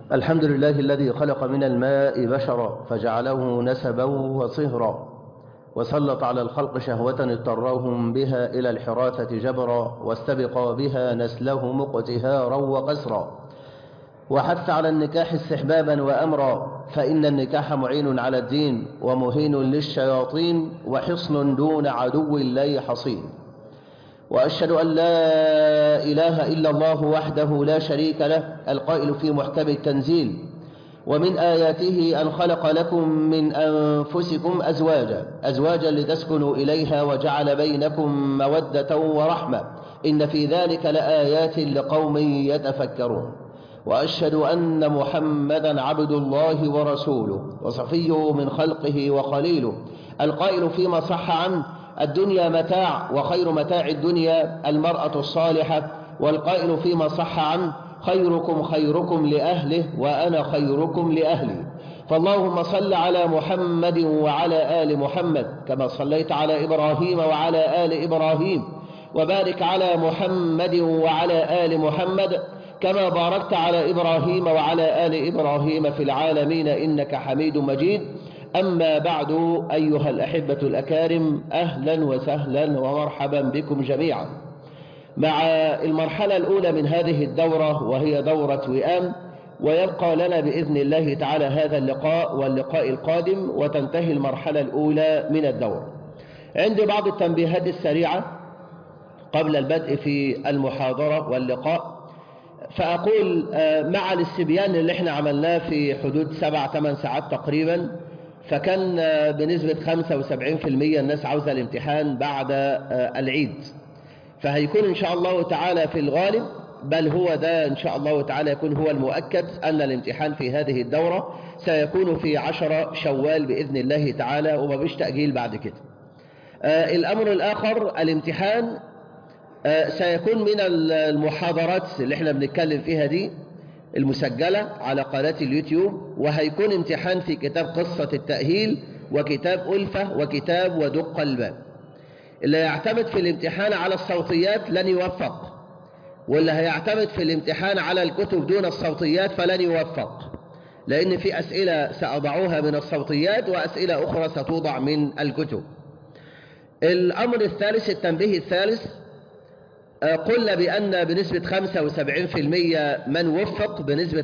الحمد لله الذي خلق من الماء بشرا فجعله نسبا وصهرا وسلط على الخلق شهوة اضطرهم بها إلى الحراثة جبرا واستبقى بها نسلهم اقتهارا وقسرا وحث على النكاح استحبابا وأمرا فإن النكاح معين على الدين ومهين للشياطين وحصن دون عدو الله حصين وأشهد أن لا إله إلا الله وحده لا شريك له القائل في محكم التنزيل ومن آياته أن خلق لكم من أنفسكم أزواجا أزواجا لتسكنوا إليها وجعل بينكم مودة ورحمة إن في ذلك لآيات لقوم يتفكرون وأشهد أن محمدا عبد الله ورسوله وصفيه من خلقه وخليله القائل فيما صح عنه الدنيا متاع وخير متاع الدنيا المرأة الصالحة والقائل فيما صح عنه خيركم خيركم لأهله وأنا خيركم لأهلي فاللهم صل على محمد وعلى آل محمد كما صليت على إبراهيم وعلى آل إبراهيم وبارك على محمد وعلى آل محمد كما باركت على إبراهيم وعلى آل إبراهيم في العالمين إنك حميد مجيد أما بعد أيها الأحبة الأكارم أهلا وسهلا ومرحبا بكم جميعا مع المرحلة الأولى من هذه الدورة وهي دورة وئام ويبقى لنا بإذن الله تعالى هذا اللقاء واللقاء القادم وتنتهي المرحلة الأولى من الدورة عندي بعض التنبيهات السريعة قبل البدء في المحاضرة واللقاء فأقول مع الاستبيان اللي احنا عملناه في حدود سبع ثمان ساعات تقريبا فكان بنسبة 75% الناس عاوزة الامتحان بعد العيد فهيكون إن شاء الله تعالى في الغالب بل هو ده إن شاء الله تعالى يكون هو المؤكد أن الامتحان في هذه الدورة سيكون في عشر شوال بإذن الله تعالى وما بيش تأجيل بعد كده الأمر الآخر الامتحان سيكون من المحاضرات اللي احنا بنتكلم فيها دي المسجلة على قناة اليوتيوب وهيكون امتحان في كتاب قصة التأهيل وكتاب ألفة وكتاب ودق الباب اللي يعتمد في الامتحان على الصوتيات لن يوفق واللي هيعتمد في الامتحان على الكتب دون الصوتيات فلن يوفق لأن في أسئلة سأضعوها من الصوتيات وأسئلة أخرى ستوضع من الكتب الأمر الثالث التنبيه الثالث قلنا بأن بنسبة 75% من وفق بنسبة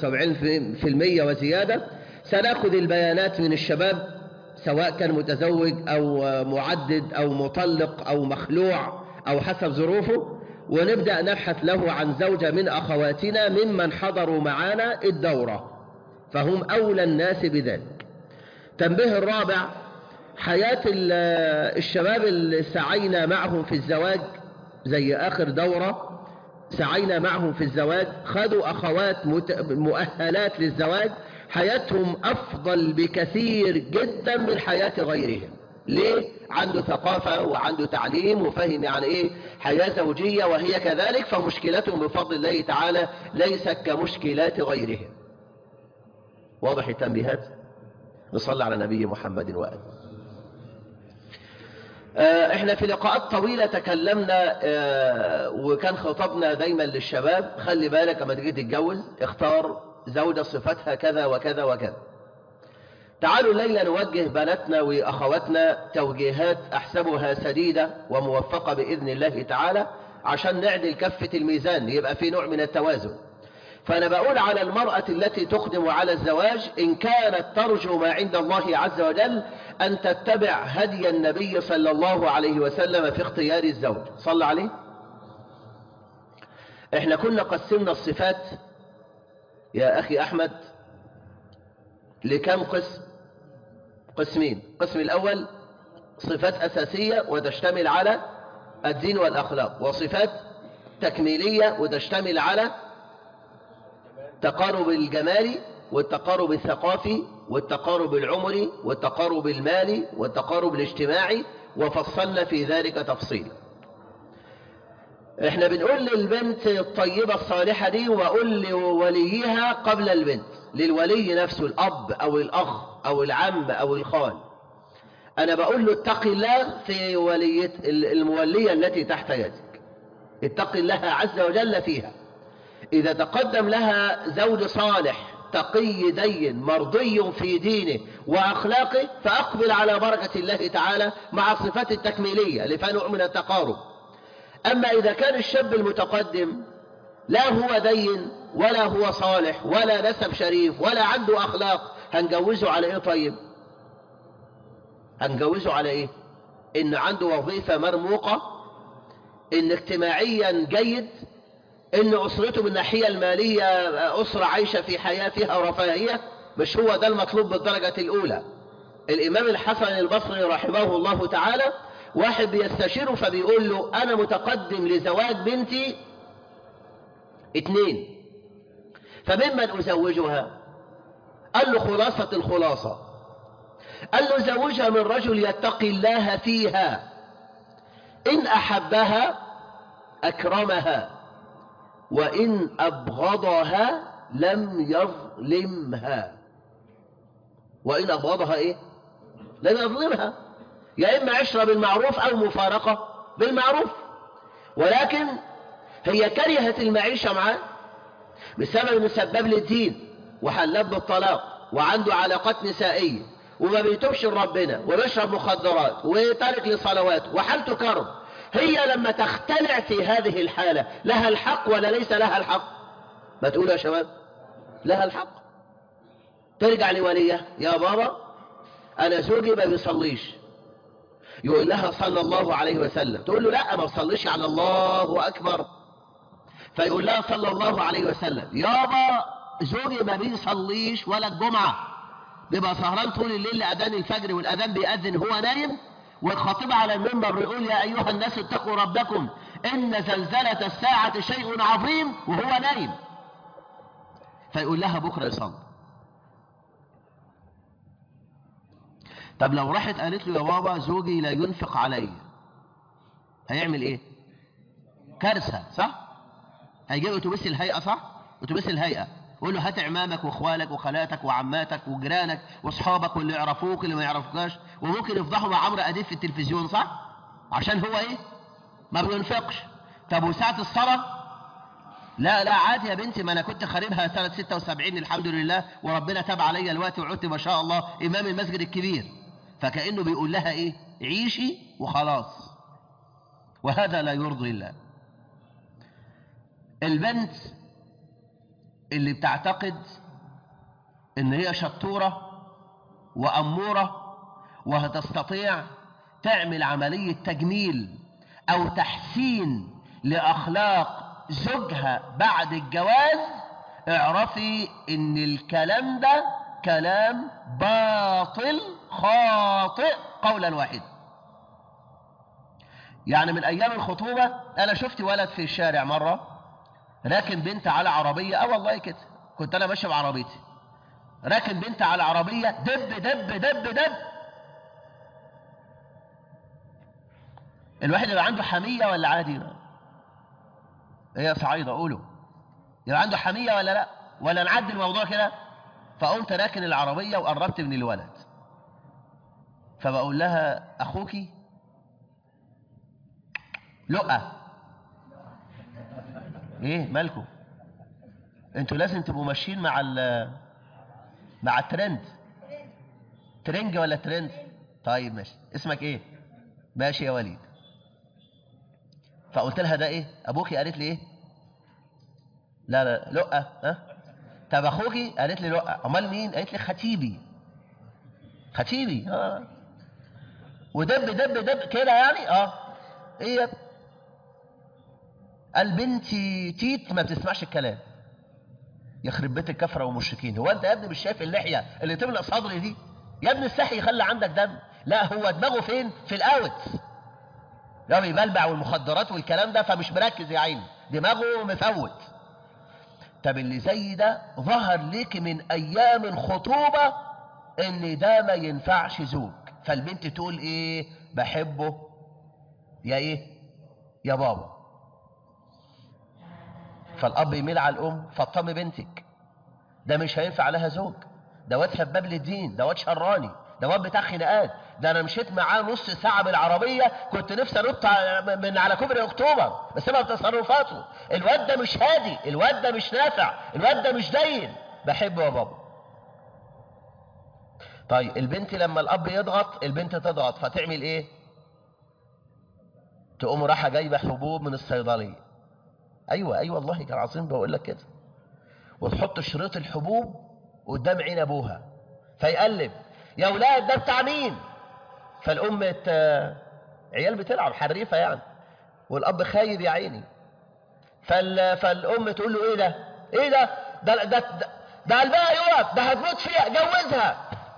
75% وزيادة سنأخذ البيانات من الشباب سواء كان متزوج أو معدد أو مطلق أو مخلوع أو حسب ظروفه ونبدأ نبحث له عن زوجة من أخواتنا ممن حضروا معنا الدورة فهم أولى الناس بذلك تنبيه الرابع حياة الشباب اللي سعينا معهم في الزواج زي آخر دورة سعينا معهم في الزواج خدوا أخوات مؤهلات للزواج حياتهم أفضل بكثير جدا من حياة غيرهم ليه؟ عنده ثقافة وعنده تعليم وفهم يعني إيه حياة زوجية وهي كذلك فمشكلتهم بفضل الله تعالى ليست كمشكلات غيرهم واضح التنبيهات نصلي على نبي محمد وآله احنا في لقاءات طويلة تكلمنا اه وكان خطبنا دايما للشباب خلي بالك لما تيجي تتجوز اختار زوجة صفتها كذا وكذا وكذا تعالوا الليلة نوجه بناتنا وأخواتنا توجيهات أحسبها سديدة وموفقة بإذن الله تعالى عشان نعدل كفة الميزان يبقى في نوع من التوازن فأنا بقول على المرأة التي تقدم على الزواج إن كانت ترجو ما عند الله عز وجل أن تتبع هدي النبي صلى الله عليه وسلم في اختيار الزوج صلى عليه احنا كنا قسمنا الصفات يا أخي أحمد لكم قسم قسمين القسم الأول صفات أساسية وتشتمل على الدين والأخلاق وصفات تكميلية وتشتمل على تقارب الجمالي والتقارب الثقافي والتقارب العمري والتقارب المالي والتقارب الاجتماعي وفصلنا في ذلك تفصيلا احنا بنقول للبنت الطيبة الصالحة دي وأقول لوليها قبل البنت للولي نفسه الأب أو الأخ أو العم أو الخال أنا بقول له اتق الله في ولية المولية التي تحت يدك اتق الله عز وجل فيها إذا تقدم لها زوج صالح تقي دين مرضي في دينه وأخلاقه فأقبل على بركة الله تعالى مع الصفات التكميلية لفنوع من التقارب أما إذا كان الشاب المتقدم لا هو دين ولا هو صالح ولا نسب شريف ولا عنده أخلاق هنجوزه على إيه طيب هنجوزه على إيه إن عنده وظيفة مرموقة إن اجتماعيا جيد إن أسرته من الناحية المالية أسرة عايشة في حياة فيها رفاهية مش هو ده المطلوب بالدرجة الأولى الإمام الحسن البصري رحمه الله تعالى واحد بيستشيره فبيقول له أنا متقدم لزواج بنتي اتنين فممن أزوجها قال له خلاصة الخلاصة قال له زوجها من رجل يتقي الله فيها إن أحبها أكرمها وإن أبغضها لم يظلمها وإن أبغضها إيه لم يظلمها يا إما عشرة بالمعروف أو مفارقة بالمعروف ولكن هي كرهت المعيشة معاه بسبب مسبب للدين وحلب بالطلاق وعنده علاقات نسائية وما بيتوبش لربنا وبيشرب مخدرات وتارك للصلوات وحالته كرب هي لما تختلع في هذه الحالة لها الحق ولا ليس لها الحق ما تقولوا يا شباب لها الحق ترجع لولية يا بابا أنا زوجي ما بيصليش يقول لها صلى الله عليه وسلم تقول له لا ما تصليش على الله أكبر فيقول لها صلى الله عليه وسلم يابا زوجي ما بيصليش ولا الجمعة بيبقى سهران طول الليل لأذان الفجر والأذان بيأذن هو نايم والخطيب على المنبر يقول يا أيها الناس اتقوا ربكم إن زلزلة الساعة شيء عظيم وهو نايم فيقول لها بكرة يصلي طب لو راحت قالت له يا بابا زوجي لا ينفق علي هيعمل ايه كارثة صح هيجيب اتوبيس الهيئة صح اتوبيس الهيئة يقول له هات عمامك واخوالك وخالاتك وعماتك وجيرانك واصحابك واللي يعرفوك واللي ما يعرفوكاش وممكن يفضحوا مع عمرو اديب في التلفزيون صح عشان هو ايه ما بينفقش طب وساعة الصلاة لا لا عادي يا بنتي ما انا كنت خاربها سنة 76 الحمد لله وربنا تاب عليا الوقت وعدت ما شاء الله امام المسجد الكبير فكأنه بيقول لها ايه عيشي وخلاص وهذا لا يرضي الله البنت اللي بتعتقد ان هي شطورة وأمورة وهتستطيع تعمل عملية تجميل او تحسين لأخلاق زوجها بعد الجواز اعرفي ان الكلام ده كلام باطل خاطئ قولا واحدا يعني من ايام الخطوبة انا شفت ولد في الشارع مرة راكن بنت على عربية اه والله كده كنت انا ماشي بعربيتي راكن بنت على عربية دب دب دب دب الواحد يبقى عنده حمية ولا عادي ايه يا صعيدة قولوا يبقى عنده حمية ولا لا ولا نعدي الموضوع كده فقمت راكن العربية وقربت من الولد فبقول لها اخوكي لقى ايه مالكم انتوا لازم تبقوا ماشيين مع ال مع الترند ترنج ولا ترند طيب ماشي اسمك ايه ماشي يا وليد فقلت لها ده ايه ابوكي قالت لي ايه لا لا لقى ها طب اخوكي قالت لي لقى امال مين قالت لي خطيبي خطيبي اه ودب دب دب كده يعني اه ايه يا قال بنتي تيت ما بتسمعش الكلام يخرب بيت الكفره والمشركين هو انت يا ابني مش شايف اللحيه اللي تملأ صدري دي يا ابني السحي يخلي عندك دم لا هو دماغه فين في الاوت ده بيبلبع والمخدرات والكلام ده فمش مركز يا عيني دماغه مفوت طب اللي زي ده ظهر ليك من ايام الخطوبه ان ده ما ينفعش زوج فالبنت تقول ايه بحبه يا ايه يا بابا فالاب يميل على الام فطمي بنتك ده مش هينفع لها زوج ده واد هباب للدين ده واد شراني ده واد بتاع خناقات ده انا مشيت معاه نص ساعه بالعربيه كنت نفسي انط من على كوبري اكتوبر بسبب تصرفاته الواد ده مش هادي الواد ده مش نافع الواد ده مش دين بحبه يا بابا طيب البنت لما الاب يضغط البنت تضغط فتعمل ايه تقوم رايحه جايبه حبوب من الصيدليه ايوه ايوه والله كان عظيم بقول لك كده وتحط شريط الحبوب قدام عين ابوها فيقلب يا اولاد ده بتاع مين فالام عيال بتلعب حريفه يعني والاب خايب يا عيني فال... فالام تقول له ايه ده ايه ده ده ده ده, ده قلبها يقف ده هتموت فيها جوزها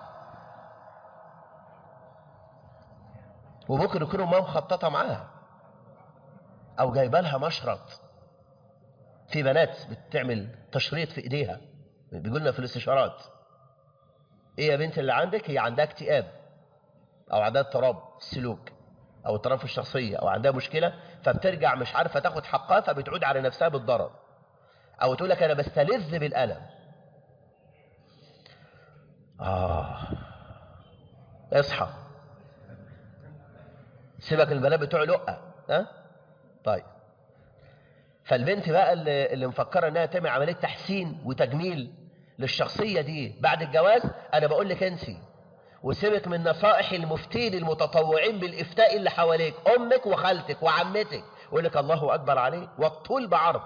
وممكن يكون امها مخططه معاها او جايبه لها مشرط في بنات بتعمل تشريط في ايديها بيقول لنا في الاستشارات ايه يا بنت اللي عندك هي عندها اكتئاب او عندها اضطراب السلوك او اضطراب في الشخصيه او عندها مشكله فبترجع مش عارفه تاخد حقها فبتعود على نفسها بالضرر او تقول لك انا بستلذ بالالم اه اصحى سيبك من البنات بتوع لقه ها طيب فالبنت بقى اللي, اللي مفكره انها تعمل عمليه تحسين وتجميل للشخصيه دي بعد الجواز انا بقول لك انسي وسيبك من نصائح المفتين المتطوعين بالافتاء اللي حواليك امك وخالتك وعمتك يقول لك الله اكبر عليه والطول بعرض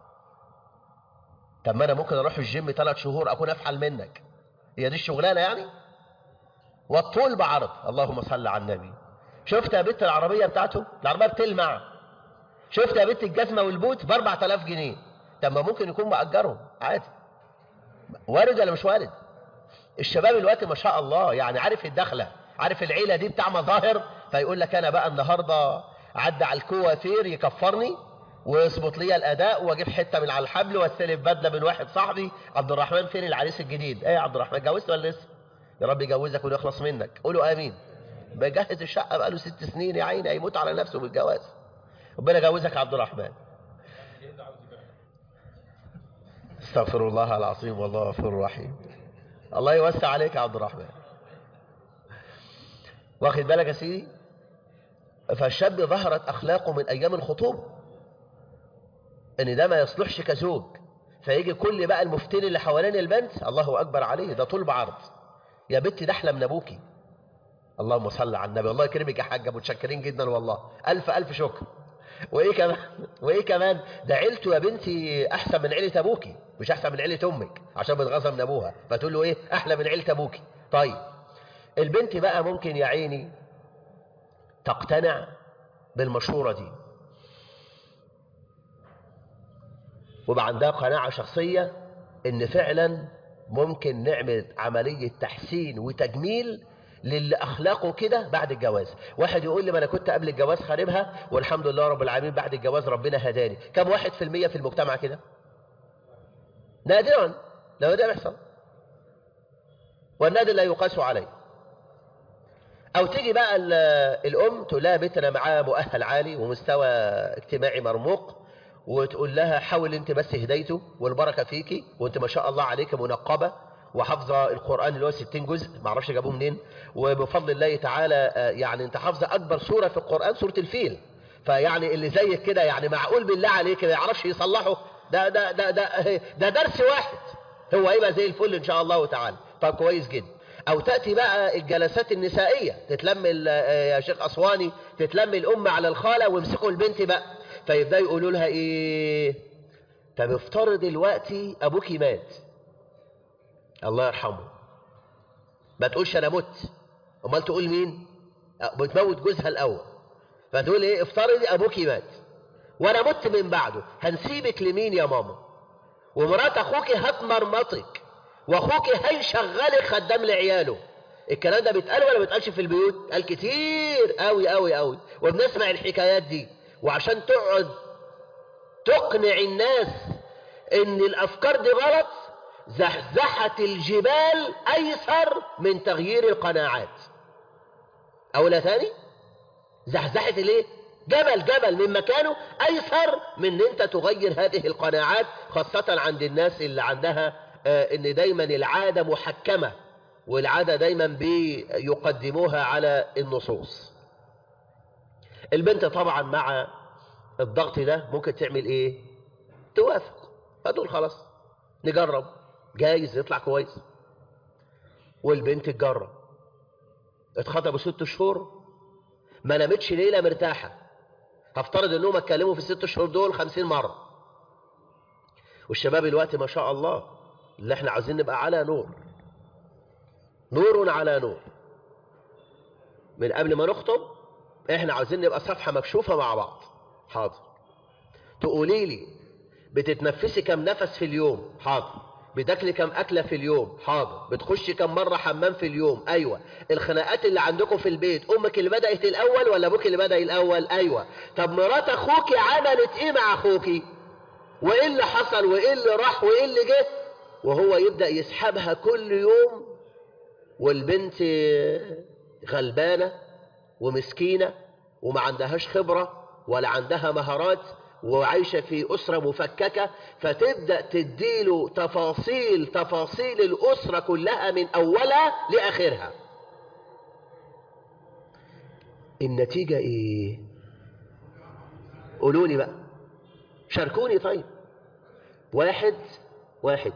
طب ما انا ممكن اروح الجيم ثلاث شهور اكون افحل منك هي دي الشغلانه يعني والطول بعرض اللهم صل على النبي شفت يا بنت العربيه بتاعته العربيه بتلمع شفت يا بنت الجزمه والبوت ب 4000 جنيه طب ما ممكن يكون مأجرهم عادي وارد ولا مش وارد الشباب الوقت ما شاء الله يعني عارف الدخله عارف العيله دي بتاع مظاهر فيقول لك انا بقى النهارده عدى على الكوافير يكفرني ويظبط لي الاداء واجيب حته من على الحبل واستلف بدله من واحد صاحبي عبد الرحمن فين العريس الجديد ايه يا عبد الرحمن اتجوزت ولا لسه يا رب يجوزك ويخلص منك قولوا امين بجهز الشقه بقى له ست سنين يا عيني هيموت على نفسه بالجواز ربنا يجوزك يا عبد الرحمن استغفر الله العظيم والله غفور رحيم الله يوسع عليك يا عبد الرحمن واخد بالك يا سيدي فالشاب ظهرت اخلاقه من ايام الخطوبه ان ده ما يصلحش كزوج فيجي كل بقى المفتين اللي حوالين البنت الله اكبر عليه ده طول بعرض يا بنتي ده احلى من ابوكي اللهم صل على النبي الله يكرمك يا حاجه متشكرين جدا والله الف الف شكر وايه كمان وايه كمان ده عيلته يا بنتي احسن من عيله ابوكي مش احسن من عيله امك عشان بتغاظى من ابوها فتقول له ايه احلى من عيله ابوكي طيب البنت بقى ممكن يا عيني تقتنع بالمشوره دي ويبقى عندها قناعه شخصيه ان فعلا ممكن نعمل عمليه تحسين وتجميل للي اخلاقه كده بعد الجواز واحد يقول لي ما انا كنت قبل الجواز خاربها والحمد لله رب العالمين بعد الجواز ربنا هداني كم واحد في المية في المجتمع كده نادرا لو ده بيحصل والنادر لا يقاس عليه او تيجي بقى الام تقول لها بنت انا معاه مؤهل عالي ومستوى اجتماعي مرموق وتقول لها حاول انت بس هديته والبركه فيكي وانت ما شاء الله عليك منقبه وحافظه القران اللي هو 60 جزء ما اعرفش جابوه منين وبفضل الله تعالى يعني انت حافظه اكبر سوره في القران سوره الفيل فيعني اللي زيك كده يعني معقول بالله عليك ما يعرفش يصلحه ده ده ده ده ده درس واحد هو هيبقى زي الفل ان شاء الله تعالى طب كويس جدا او تاتي بقى الجلسات النسائيه تتلم يا شيخ اسواني تتلم الام على الخاله ويمسكوا البنت بقى فيبداوا يقولوا لها ايه طب افترض دلوقتي ابوكي مات الله يرحمه ما تقولش انا مت امال تقول مين بتموت جوزها الاول فتقول ايه افترضي ابوكي مات وانا مت من بعده هنسيبك لمين يا ماما ومرات اخوك هتمرمطك واخوك هيشغلك خدام لعياله الكلام ده بيتقال ولا ما بيتقالش في البيوت قال كتير قوي قوي قوي وبنسمع الحكايات دي وعشان تقعد تقنع الناس ان الافكار دي غلط زحزحت الجبال ايسر من تغيير القناعات اولا ثاني زحزحت الايه جبل جبل من مكانه ايسر من ان انت تغير هذه القناعات خاصة عند الناس اللي عندها آه ان دايما العادة محكمة والعادة دايما بيقدموها على النصوص البنت طبعا مع الضغط ده ممكن تعمل ايه توافق فتقول خلاص نجرب جايز يطلع كويس والبنت تجرب اتخطبوا ست شهور ما نامتش ليلة مرتاحة هفترض انهم اتكلموا في الست شهور دول خمسين مرة والشباب الوقت ما شاء الله اللي احنا عاوزين نبقى على نور نور على نور من قبل ما نخطب احنا عاوزين نبقى صفحة مكشوفة مع بعض حاضر تقولي لي بتتنفسي كم نفس في اليوم حاضر بتاكلي كم أكلة في اليوم حاضر بتخشي كم مرة حمام في اليوم أيوة الخناقات اللي عندكم في البيت أمك اللي بدأت الأول ولا أبوك اللي بدأ الأول أيوة طب مرات أخوك عملت إيه مع أخوك وإيه اللي حصل وإيه اللي راح وإيه اللي جه وهو يبدأ يسحبها كل يوم والبنت غلبانة ومسكينة وما عندهاش خبرة ولا عندها مهارات وعايشة في أسرة مفككة فتبدأ تديله تفاصيل تفاصيل الأسرة كلها من أولها لآخرها النتيجة إيه قولوا لي بقى شاركوني طيب واحد واحد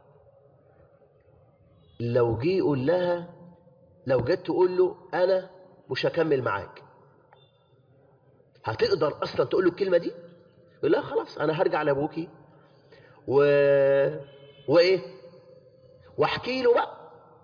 لو جي يقول لها لو جت تقول له أنا مش هكمل معاك هتقدر أصلا تقول له الكلمة دي يقول لها خلاص أنا هرجع لأبوكي و... وإيه واحكي له بقى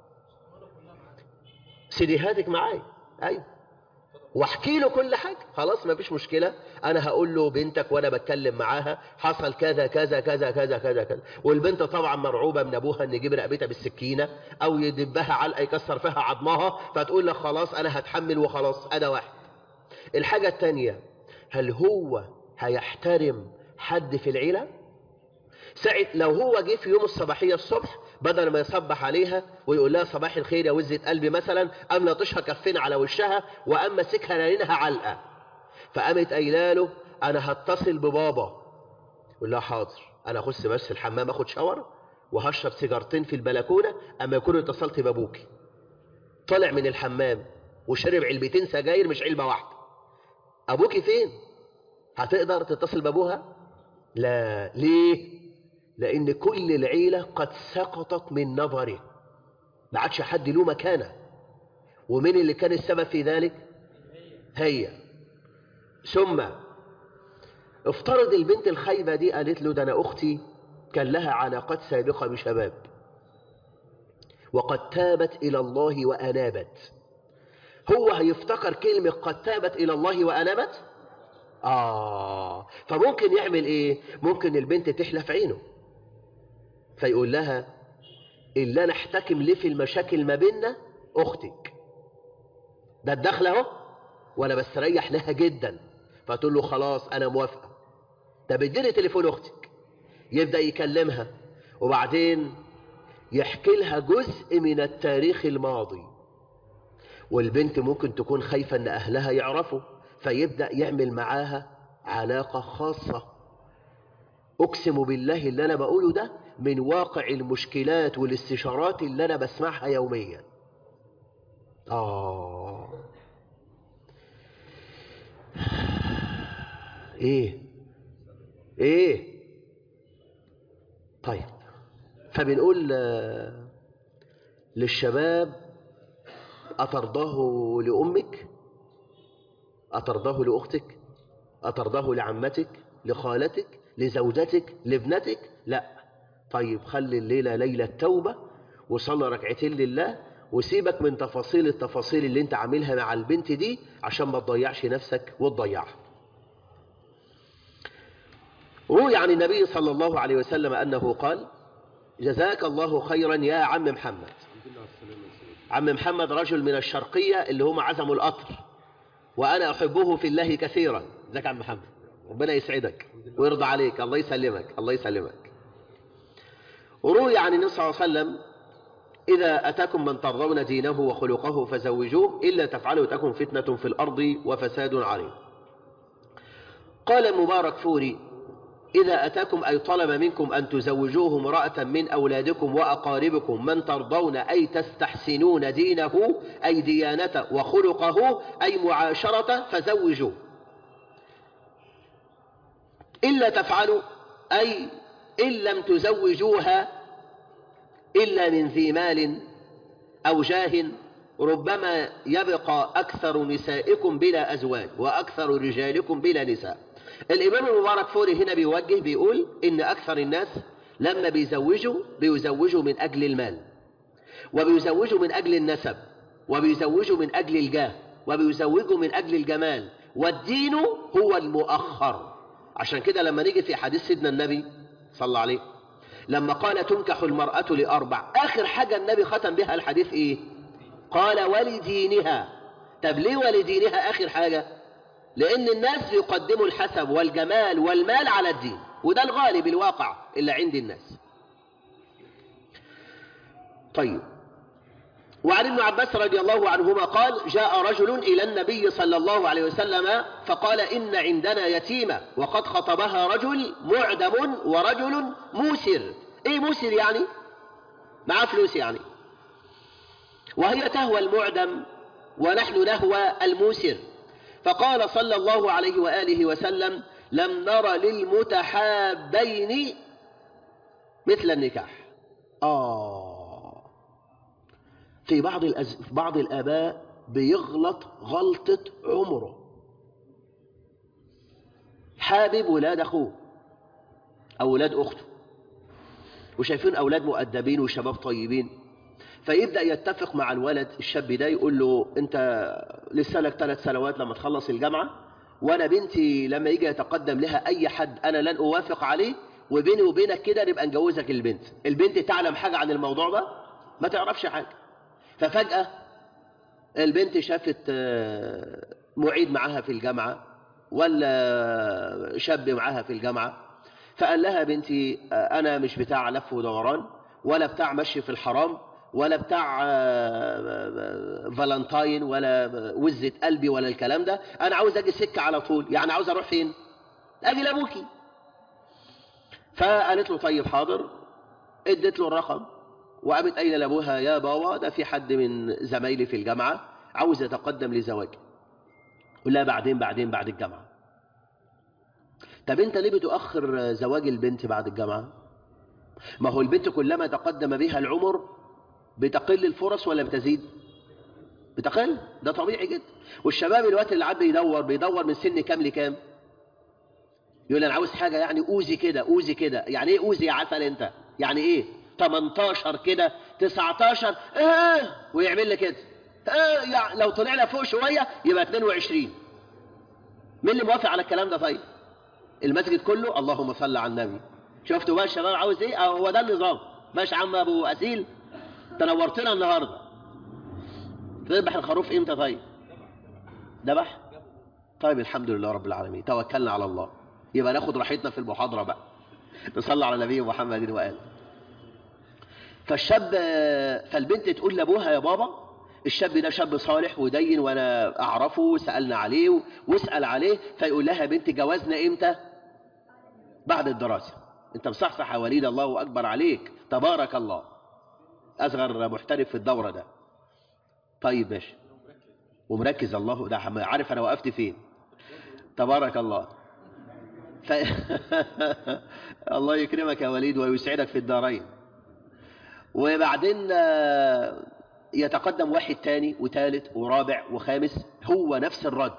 سيديهاتك معايا أيوه واحكي له كل حاجة خلاص ما فيش مشكلة انا هقول له بنتك وانا بتكلم معاها حصل كذا كذا كذا كذا كذا كذا والبنت طبعا مرعوبة من ابوها ان يجيب رقبتها بالسكينة او يدبها علقة يكسر فيها عظمها فتقول لك خلاص انا هتحمل وخلاص انا واحد الحاجة التانية هل هو هيحترم حد في العيلة ساعة لو هو جه في يوم الصباحية الصبح بدل ما يصبح عليها ويقول لها صباح الخير يا وزة قلبي مثلا أم لطشها كفين على وشها وأم مسكها لينها علقة فقامت قايله له أنا هتصل ببابا يقول لها حاضر أنا أخش بس الحمام أخد شاور وهشرب سيجارتين في البلكونة أما يكون اتصلت بابوكي طلع من الحمام وشرب علبتين سجاير مش علبة واحدة أبوكي فين هتقدر تتصل بابوها لا ليه لأن كل العيلة قد سقطت من نظره ما عادش حد له مكانه ومين اللي كان السبب في ذلك هي ثم افترض البنت الخايبة دي قالت له ده أنا أختي كان لها علاقات سابقة بشباب وقد تابت إلى الله وأنابت هو هيفتكر كلمة قد تابت إلى الله وأنابت آه فممكن يعمل إيه ممكن البنت تحلف عينه فيقول لها اللي انا احتكم ليه في المشاكل ما بيننا اختك ده الدخل اهو وانا بستريح لها جدا فتقول له خلاص انا موافقه طب اديني تليفون اختك يبدا يكلمها وبعدين يحكي لها جزء من التاريخ الماضي والبنت ممكن تكون خايفه ان اهلها يعرفوا فيبدا يعمل معاها علاقه خاصه اقسم بالله اللي انا بقوله ده من واقع المشكلات والاستشارات اللي أنا بسمعها يوميا آه إيه إيه طيب فبنقول للشباب أترضاه لأمك أترضاه لأختك أترضاه لعمتك لخالتك لزوجتك لابنتك لا طيب خلي الليلة ليلة توبة وصلي ركعتين لله وسيبك من تفاصيل التفاصيل اللي انت عاملها مع البنت دي عشان ما تضيعش نفسك وتضيعها روي عن النبي صلى الله عليه وسلم أنه قال جزاك الله خيرا يا عم محمد عم محمد رجل من الشرقية اللي هم عزموا القطر وأنا أحبه في الله كثيرا ازيك يا عم محمد ربنا يسعدك ويرضى عليك الله يسلمك الله يسلمك وروي عن النبي صلى الله عليه وسلم إذا أتاكم من ترضون دينه وخلقه فزوجوه إلا تفعلوا تكن فتنة في الأرض وفساد عليه قال المبارك فوري إذا أتاكم أي طلب منكم أن تزوجوه امرأة من أولادكم وأقاربكم من ترضون أي تستحسنون دينه أي ديانته وخلقه أي معاشرته فزوجوه إلا تفعلوا أي إن لم تزوجوها إلا من ذي مال أو جاه ربما يبقى أكثر نسائكم بلا أزواج وأكثر رجالكم بلا نساء الإمام المبارك فوري هنا بيوجه بيقول إن أكثر الناس لما بيزوجوا بيزوجوا من أجل المال وبيزوجوا من أجل النسب وبيزوجوا من أجل الجاه وبيزوجوا من أجل الجمال والدين هو المؤخر عشان كده لما نيجي في حديث سيدنا النبي صلى الله عليه لما قال تنكح المرأة لأربع آخر حاجة النبي ختم بها الحديث إيه قال ولدينها طب ليه ولدينها آخر حاجة لأن الناس يقدموا الحسب والجمال والمال على الدين وده الغالب الواقع اللي عند الناس طيب وعن ابن عباس رضي الله عنهما قال جاء رجل إلى النبي صلى الله عليه وسلم فقال إن عندنا يتيمة وقد خطبها رجل معدم ورجل موسر إيه موسر يعني معاه فلوس يعني وهي تهوى المعدم ونحن نهوى الموسر فقال صلى الله عليه وآله وسلم لم نر للمتحابين مثل النكاح آه في بعض الأز... في بعض الآباء بيغلط غلطة عمره حابب ولاد أخوه أو ولاد أخته وشايفين أولاد مؤدبين وشباب طيبين فيبدأ يتفق مع الولد الشاب ده يقول له أنت لسه لك ثلاث سنوات لما تخلص الجامعة وأنا بنتي لما يجي يتقدم لها أي حد أنا لن أوافق عليه وبيني وبينك كده نبقى نجوزك البنت البنت تعلم حاجة عن الموضوع ده ما تعرفش حاجة ففجأة البنت شافت معيد معاها في الجامعة ولا شاب معاها في الجامعة فقال لها بنتي أنا مش بتاع لف ودوران ولا بتاع مشي في الحرام ولا بتاع فالنتاين ولا وزة قلبي ولا الكلام ده أنا عاوز أجي سكة على طول يعني عاوز أروح فين أجي لأبوكي فقالت له طيب حاضر ادت له الرقم وقامت قايله لابوها يا بابا ده في حد من زمايلي في الجامعه عاوز يتقدم لزواجي قول لها بعدين بعدين بعد الجامعه طب انت ليه بتؤخر زواج البنت بعد الجامعه ما هو البنت كلما تقدم بها العمر بتقل الفرص ولا بتزيد بتقل ده طبيعي جدا والشباب الوقت اللي عاد بيدور بيدور من سن كام لكام يقول انا عاوز حاجه يعني اوزي كده اوزي كده يعني ايه اوزي يا عسل انت يعني ايه 18 كده 19 ايه ويعمل لي كده ايه يعني لو طلعنا فوق شويه يبقى 22 مين اللي موافق على الكلام ده طيب المسجد كله اللهم صل على النبي شفتوا بقى الشباب عاوز ايه اه هو ده النظام ماشي عم ابو اسيل تنورتنا النهارده تذبح الخروف امتى طيب ذبح طيب الحمد لله رب العالمين توكلنا على الله يبقى ناخد راحتنا في المحاضره بقى نصلي على نبي محمد واله فالشاب فالبنت تقول لابوها يا بابا الشاب ده شاب صالح ودين وانا اعرفه وسالنا عليه واسال عليه فيقول لها بنت جوازنا امتى بعد الدراسه انت مصحصح يا وليد الله اكبر عليك تبارك الله اصغر محترف في الدوره ده طيب ماشي ومركز الله ده عارف انا وقفت فين تبارك الله ف... الله يكرمك يا وليد ويسعدك في الدارين وبعدين يتقدم واحد تاني وثالث ورابع وخامس هو نفس الرد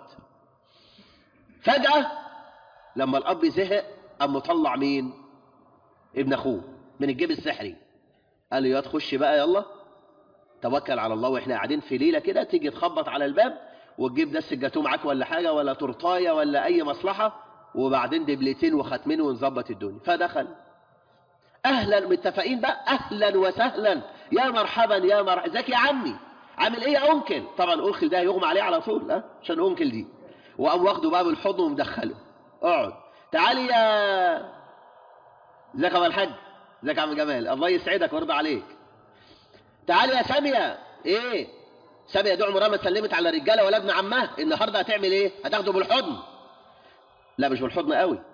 فجأة لما الأب زهق قام مطلع مين ابن أخوه من الجيب السحري قال له يا تخش بقى يلا توكل على الله واحنا قاعدين في ليلة كده تيجي تخبط على الباب وتجيب دس الجاتوه معاك ولا حاجة ولا تورتاية ولا أي مصلحة وبعدين دبلتين وختمين ونظبط الدنيا فدخل اهلا متفقين بقى اهلا وسهلا يا مرحبا يا مرحبا ازيك يا عمي عامل ايه يا انكل طبعا انكل ده يغمى عليه على طول ها عشان انكل دي وقام واخده بقى بالحضن ومدخله اقعد تعالي يا ازيك يا الحاج ازيك يا عم جمال الله يسعدك ويرضى عليك تعالي يا ساميه ايه ساميه دي عمرها ما سلمت على رجاله ولا ابن عمها النهارده هتعمل ايه هتاخده بالحضن لا مش بالحضن قوي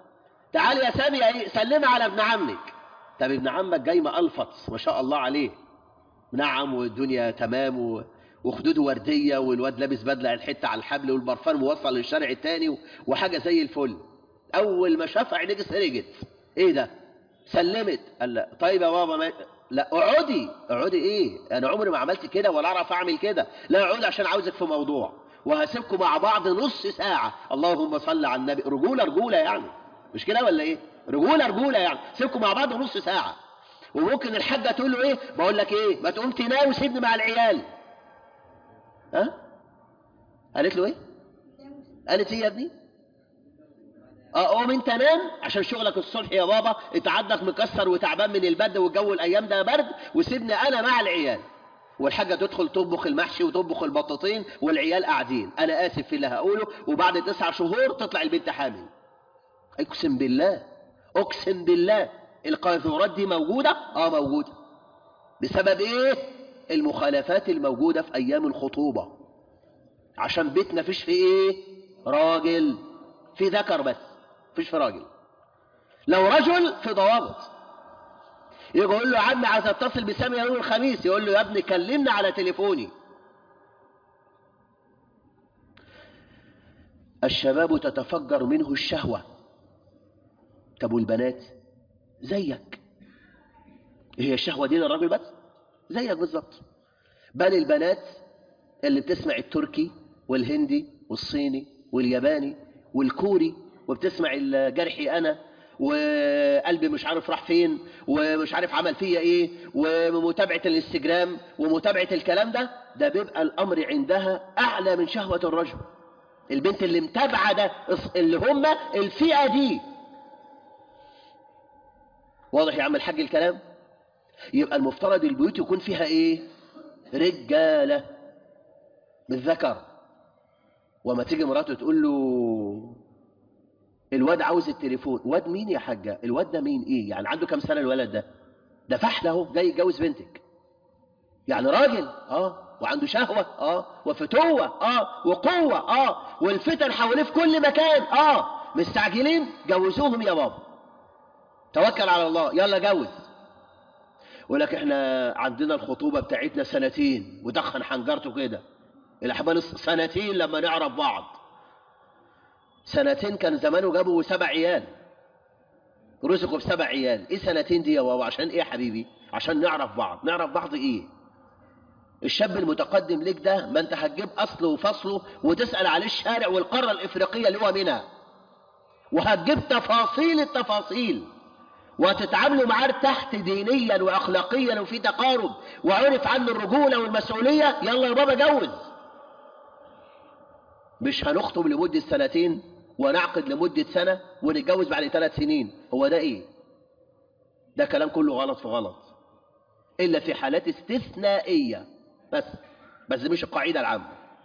تعال يا سامي ايه سلم على ابن عمك طب ابن عمك جاي مقلفط ما شاء الله عليه نعم والدنيا تمام و... وخدوده ورديه والواد لابس بدله الحته على الحبل والبرفان موصل للشارع التاني و... وحاجه زي الفل اول ما شافها عينيك سرجت ايه ده سلمت قال لا طيب يا بابا ما... لا اقعدي اقعدي ايه انا عمري ما عملت كده ولا اعرف اعمل كده لا اقعدي عشان عاوزك في موضوع وهسيبكم مع بعض نص ساعه اللهم صل على النبي رجوله رجوله يعني مش كده ولا ايه رجوله رجوله يعني سيبكم مع بعض نص ساعه وممكن الحاجه تقول له ايه بقول لك ايه ما تقوم تنام وسيبني مع العيال ها قالت له ايه قالت ايه يا ابني اه قوم انت نام عشان شغلك الصبح يا بابا انت عندك مكسر وتعبان من البرد والجو الايام ده برد وسيبني انا مع العيال والحاجه تدخل تطبخ المحشي وتطبخ البطاطين والعيال قاعدين انا اسف في اللي هقوله وبعد تسع شهور تطلع البنت حامل اقسم بالله اقسم بالله القاذورات دي موجوده اه موجوده بسبب ايه المخالفات الموجوده في ايام الخطوبه عشان بيتنا فيش في ايه راجل في ذكر بس فيش في راجل لو رجل في ضوابط يقول له يا عم عايز اتصل بسامي يوم الخميس يقول له يا ابني كلمنا على تليفوني الشباب تتفجر منه الشهوة طب والبنات زيك هي الشهوة دي للراجل بس زيك بالظبط بل البنات اللي بتسمع التركي والهندي والصيني والياباني والكوري وبتسمع الجرحي انا وقلبي مش عارف راح فين ومش عارف عمل فيا ايه ومتابعة الانستجرام ومتابعة الكلام ده ده بيبقى الامر عندها اعلى من شهوة الرجل البنت اللي متابعة ده اللي هم الفئة دي واضح يا عم الحاج الكلام يبقى المفترض البيوت يكون فيها ايه رجالة بالذكر وما تيجي مراته تقول له الواد عاوز التليفون واد مين يا حاجة الواد ده مين ايه يعني عنده كام سنة الولد ده ده فحل اهو جاي يتجوز بنتك يعني راجل اه وعنده شهوة اه وفتوة اه وقوة اه والفتن حواليه في كل مكان اه مستعجلين جوزوهم يا بابا توكل على الله يلا جوز ولك احنا عندنا الخطوبة بتاعتنا سنتين ودخن حنجرته كده الأحبال سنتين لما نعرف بعض سنتين كان زمانه جابوا سبع عيال رزقوا بسبع عيال ايه سنتين دي يا بابا عشان ايه يا حبيبي عشان نعرف بعض نعرف بعض ايه الشاب المتقدم ليك ده ما انت هتجيب اصله وفصله وتسأل عليه الشارع والقارة الافريقية اللي هو منها وهتجيب تفاصيل التفاصيل وتتعاملوا معاه تحت دينيا واخلاقيا وفي تقارب وعرف عنه الرجولة والمسؤولية يلا يا بابا جوز مش هنخطب لمدة سنتين ونعقد لمدة سنة ونتجوز بعد ثلاث سنين هو ده ايه ده كلام كله غلط في غلط الا في حالات استثنائية بس بس مش القاعدة العامة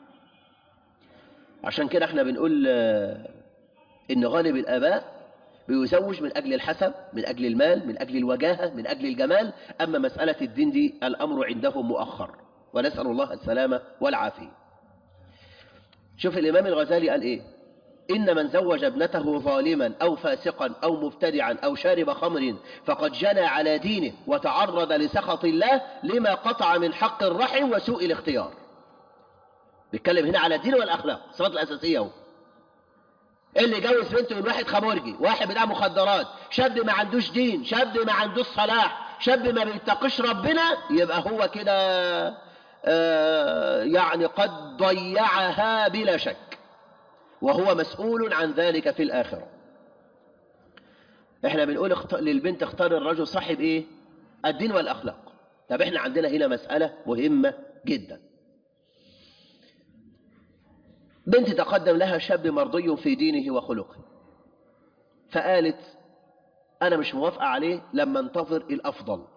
عشان كده احنا بنقول ان غالب الاباء بيزوج من اجل الحسب من اجل المال من اجل الوجاهة من اجل الجمال اما مسألة الدين دي الامر عندهم مؤخر ونسأل الله السلامة والعافية شوف الإمام الغزالي قال إيه إن من زوج ابنته ظالما أو فاسقا أو مبتدعا أو شارب خمر فقد جنى على دينه وتعرض لسخط الله لما قطع من حق الرحم وسوء الاختيار بيتكلم هنا على الدين والأخلاق الصفات الأساسية هو اللي جوز بنته من واحد خمرجي واحد بتاع مخدرات شاب ما عندوش دين شاب ما عندوش صلاح شاب ما بيتقش ربنا يبقى هو كده يعني قد ضيعها بلا شك وهو مسؤول عن ذلك في الآخرة احنا بنقول اخت... للبنت اختار الرجل صاحب ايه الدين والأخلاق طب احنا عندنا هنا مسألة مهمة جدا بنت تقدم لها شاب مرضي في دينه وخلقه فقالت أنا مش موافقة عليه لما انتظر الأفضل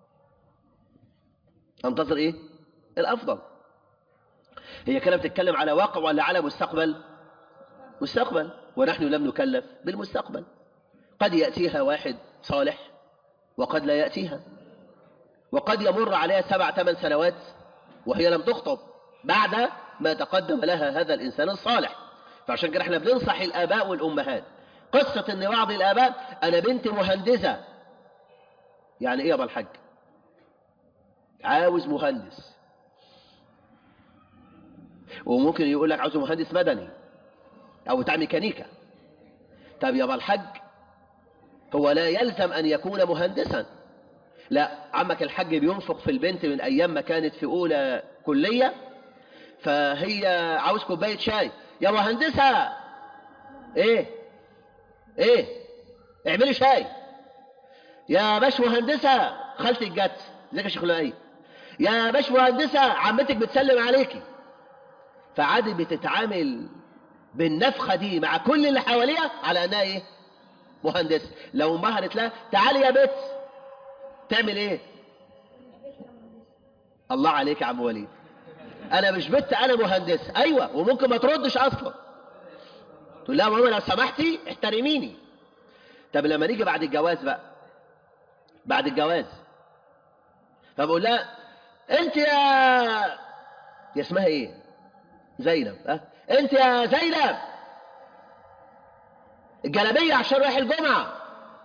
انتظر ايه الأفضل هي كده بتتكلم على واقع ولا على مستقبل مستقبل ونحن لم نكلف بالمستقبل قد يأتيها واحد صالح وقد لا يأتيها وقد يمر عليها سبع ثمان سنوات وهي لم تخطب بعد ما تقدم لها هذا الإنسان الصالح فعشان كده احنا بننصح الآباء والأمهات قصة ان بعض الاباء انا بنتي مهندسة يعني ايه يا ابا الحاج عاوز مهندس وممكن يقول لك عاوز مهندس مدني او بتاع ميكانيكا طب يا ابا الحاج هو لا يلزم ان يكون مهندسا لا عمك الحاج بينفق في البنت من ايام ما كانت في اولى كليه فهي عاوز كوبايه شاي يا مهندسه ايه ايه اعملي شاي يا باش مهندسه خالتك جت ازيك يا شيخ لؤي يا باش مهندسه عمتك بتسلم عليكي فعادي بتتعامل بالنفخه دي مع كل اللي حواليها على انها ايه مهندسه لو امها قالت لها تعالي يا بت تعمل ايه الله عليك يا عم وليد انا مش بت انا مهندس ايوه وممكن ما تردش اصلا تقول لها ماما لو سمحتي احترميني طب لما نيجي بعد الجواز بقى بعد الجواز فبقول لها انت يا يا اسمها ايه زينب ها انت يا زينب الجلابيه عشان رايح الجمعه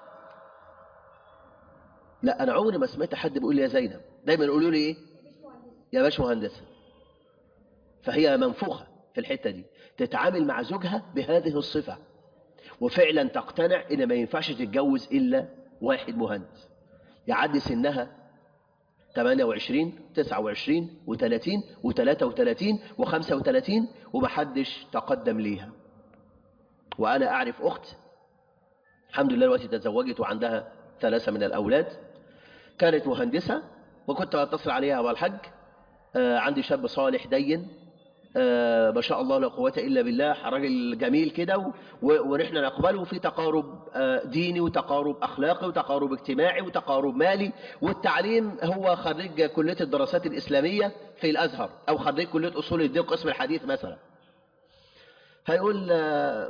لا انا عمري ما سمعت حد بيقول لي يا زينب دايما يقولوا لي ايه يا باش مهندسه فهي منفوخه في الحته دي تتعامل مع زوجها بهذه الصفه وفعلا تقتنع ان ما ينفعش تتجوز الا واحد مهندس يعدي سنها 28 29 و30 و33 و35 ومحدش تقدم ليها وانا اعرف اخت الحمد لله دلوقتي تزوجت وعندها ثلاثه من الاولاد كانت مهندسه وكنت اتصل عليها ابو الحج آه عندي شاب صالح دين آه ما شاء الله لا قوة إلا بالله راجل جميل كده و- و- ونحن نقبله في تقارب آه ديني وتقارب أخلاقي وتقارب اجتماعي وتقارب مالي والتعليم هو خريج كلية الدراسات الإسلامية في الأزهر أو خريج كلية أصول الدين قسم الحديث مثلا هيقول آه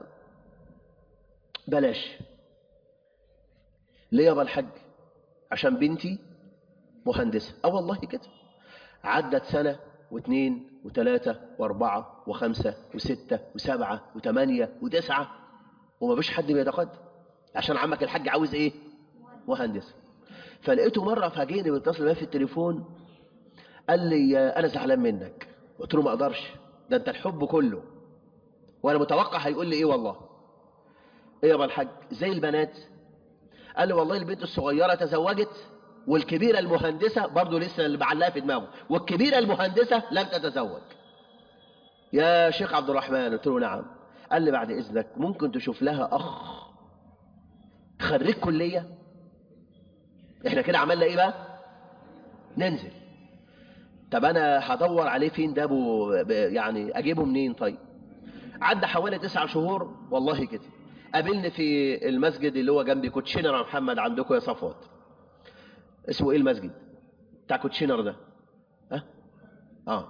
بلاش ليه يا الحاج عشان بنتي مهندسة اه والله كده عدت سنة واثنين وثلاثة واربعة وخمسة وستة وسبعة وثمانية وتسعة وما فيش حد بيتقدم عشان عمك الحاج عاوز ايه مهندس فلقيته مرة فاجئني بيتصل بيا في التليفون قال لي آه، انا زعلان منك قلت له ما اقدرش ده انت الحب كله وانا متوقع هيقول لي ايه والله ايه يا ابو الحاج زي البنات قال لي والله البنت الصغيرة تزوجت والكبيرة المهندسة برضه لسه اللي معلقة في دماغه والكبيرة المهندسة لم تتزوج يا شيخ عبد الرحمن قلت له نعم قال لي بعد إذنك ممكن تشوف لها أخ خريج كلية احنا كده عملنا ايه بقى ننزل طب انا هدور عليه فين ده ابو ب- يعني اجيبه منين طيب عدى حوالي تسع شهور والله كده قابلني في المسجد اللي هو جنبي كوتشينر يا محمد عندكم يا صفوت اسمه ايه المسجد بتاع كوتشينر ده ها اه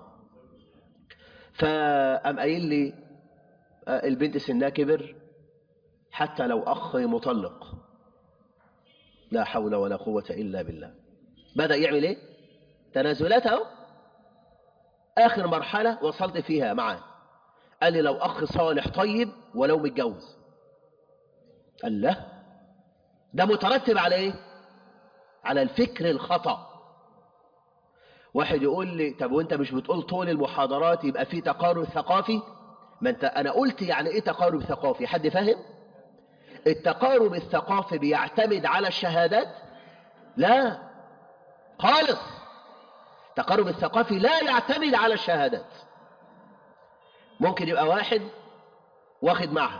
فقام قايل لي آه، البنت سنها كبر حتى لو اخ مطلق لا حول ولا قوة الا بالله بدأ يعمل ايه تنازلات اهو اخر مرحلة وصلت فيها معاه قال لي لو اخ صالح طيب ولو متجوز قال لا ده مترتب على ايه على الفكر الخطأ واحد يقول لي طب وانت مش بتقول طول المحاضرات يبقى في تقارب ثقافي ما انت انا قلت يعني ايه تقارب ثقافي حد فاهم التقارب الثقافي بيعتمد على الشهادات لا خالص التقارب الثقافي لا يعتمد على الشهادات ممكن يبقى واحد واخد معهد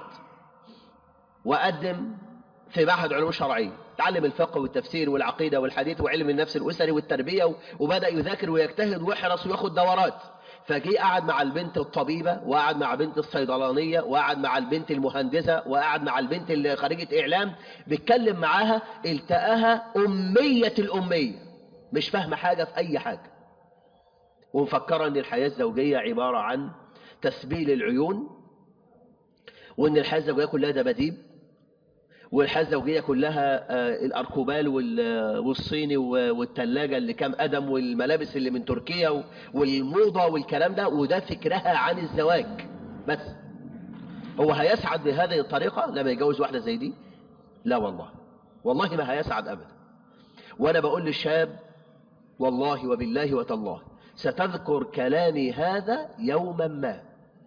وقدم في معهد علوم شرعية تعلم الفقه والتفسير والعقيدة والحديث وعلم النفس الأسري والتربية و- وبدأ يذاكر ويجتهد ويحرص وياخد دورات فجي قعد مع البنت الطبيبة وقعد مع بنت الصيدلانية وقعد مع البنت المهندسة وقعد مع البنت اللي خريجة إعلام بيتكلم معاها التقاها أمية الأمية مش فاهمة حاجة في أي حاجة ومفكرة أن الحياة الزوجية عبارة عن تسبيل العيون وأن الحياة الزوجية كلها دباديب والحياة الزوجية كلها آه، الأركوبال وال- والصيني و- والتلاجة اللي كام قدم والملابس اللي من تركيا و- والموضة والكلام ده وده فكرها عن الزواج بس هو هيسعد بهذه الطريقة لما يتجوز واحدة زي دي لا والله والله ما هيسعد أبدا وأنا بقول للشاب والله وبالله وتالله ستذكر كلامي هذا يوما ما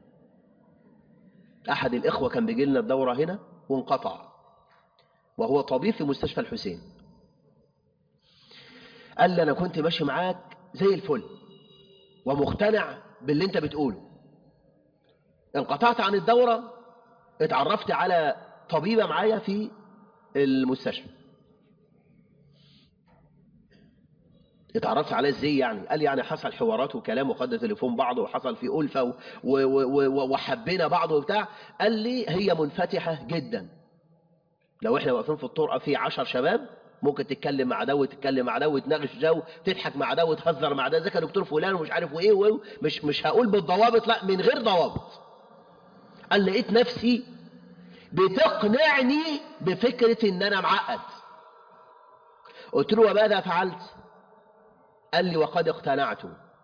أحد الإخوة كان بيجي لنا الدورة هنا وانقطع وهو طبيب في مستشفى الحسين قال لي أنا كنت ماشي معاك زي الفل ومقتنع باللي أنت بتقوله انقطعت عن الدورة اتعرفت على طبيبة معايا في المستشفى اتعرفت عليه ازاي يعني قال لي يعني حصل حوارات وكلام وخدنا تليفون بعض وحصل في ألفة و- و- و- وحبينا بعض وبتاع قال لي هي منفتحة جدا لو احنا واقفين في الطرقة في عشر شباب ممكن تتكلم مع ده وتتكلم مع ده وتناقش جو تضحك مع ده وتهزر مع ده زي كان دكتور فلان ومش عارف وايه وايه مش مش هقول بالضوابط لا من غير ضوابط قال لقيت نفسي بتقنعني بفكرة ان انا معقد قلت له وماذا فعلت قال لي وقد اقتنعت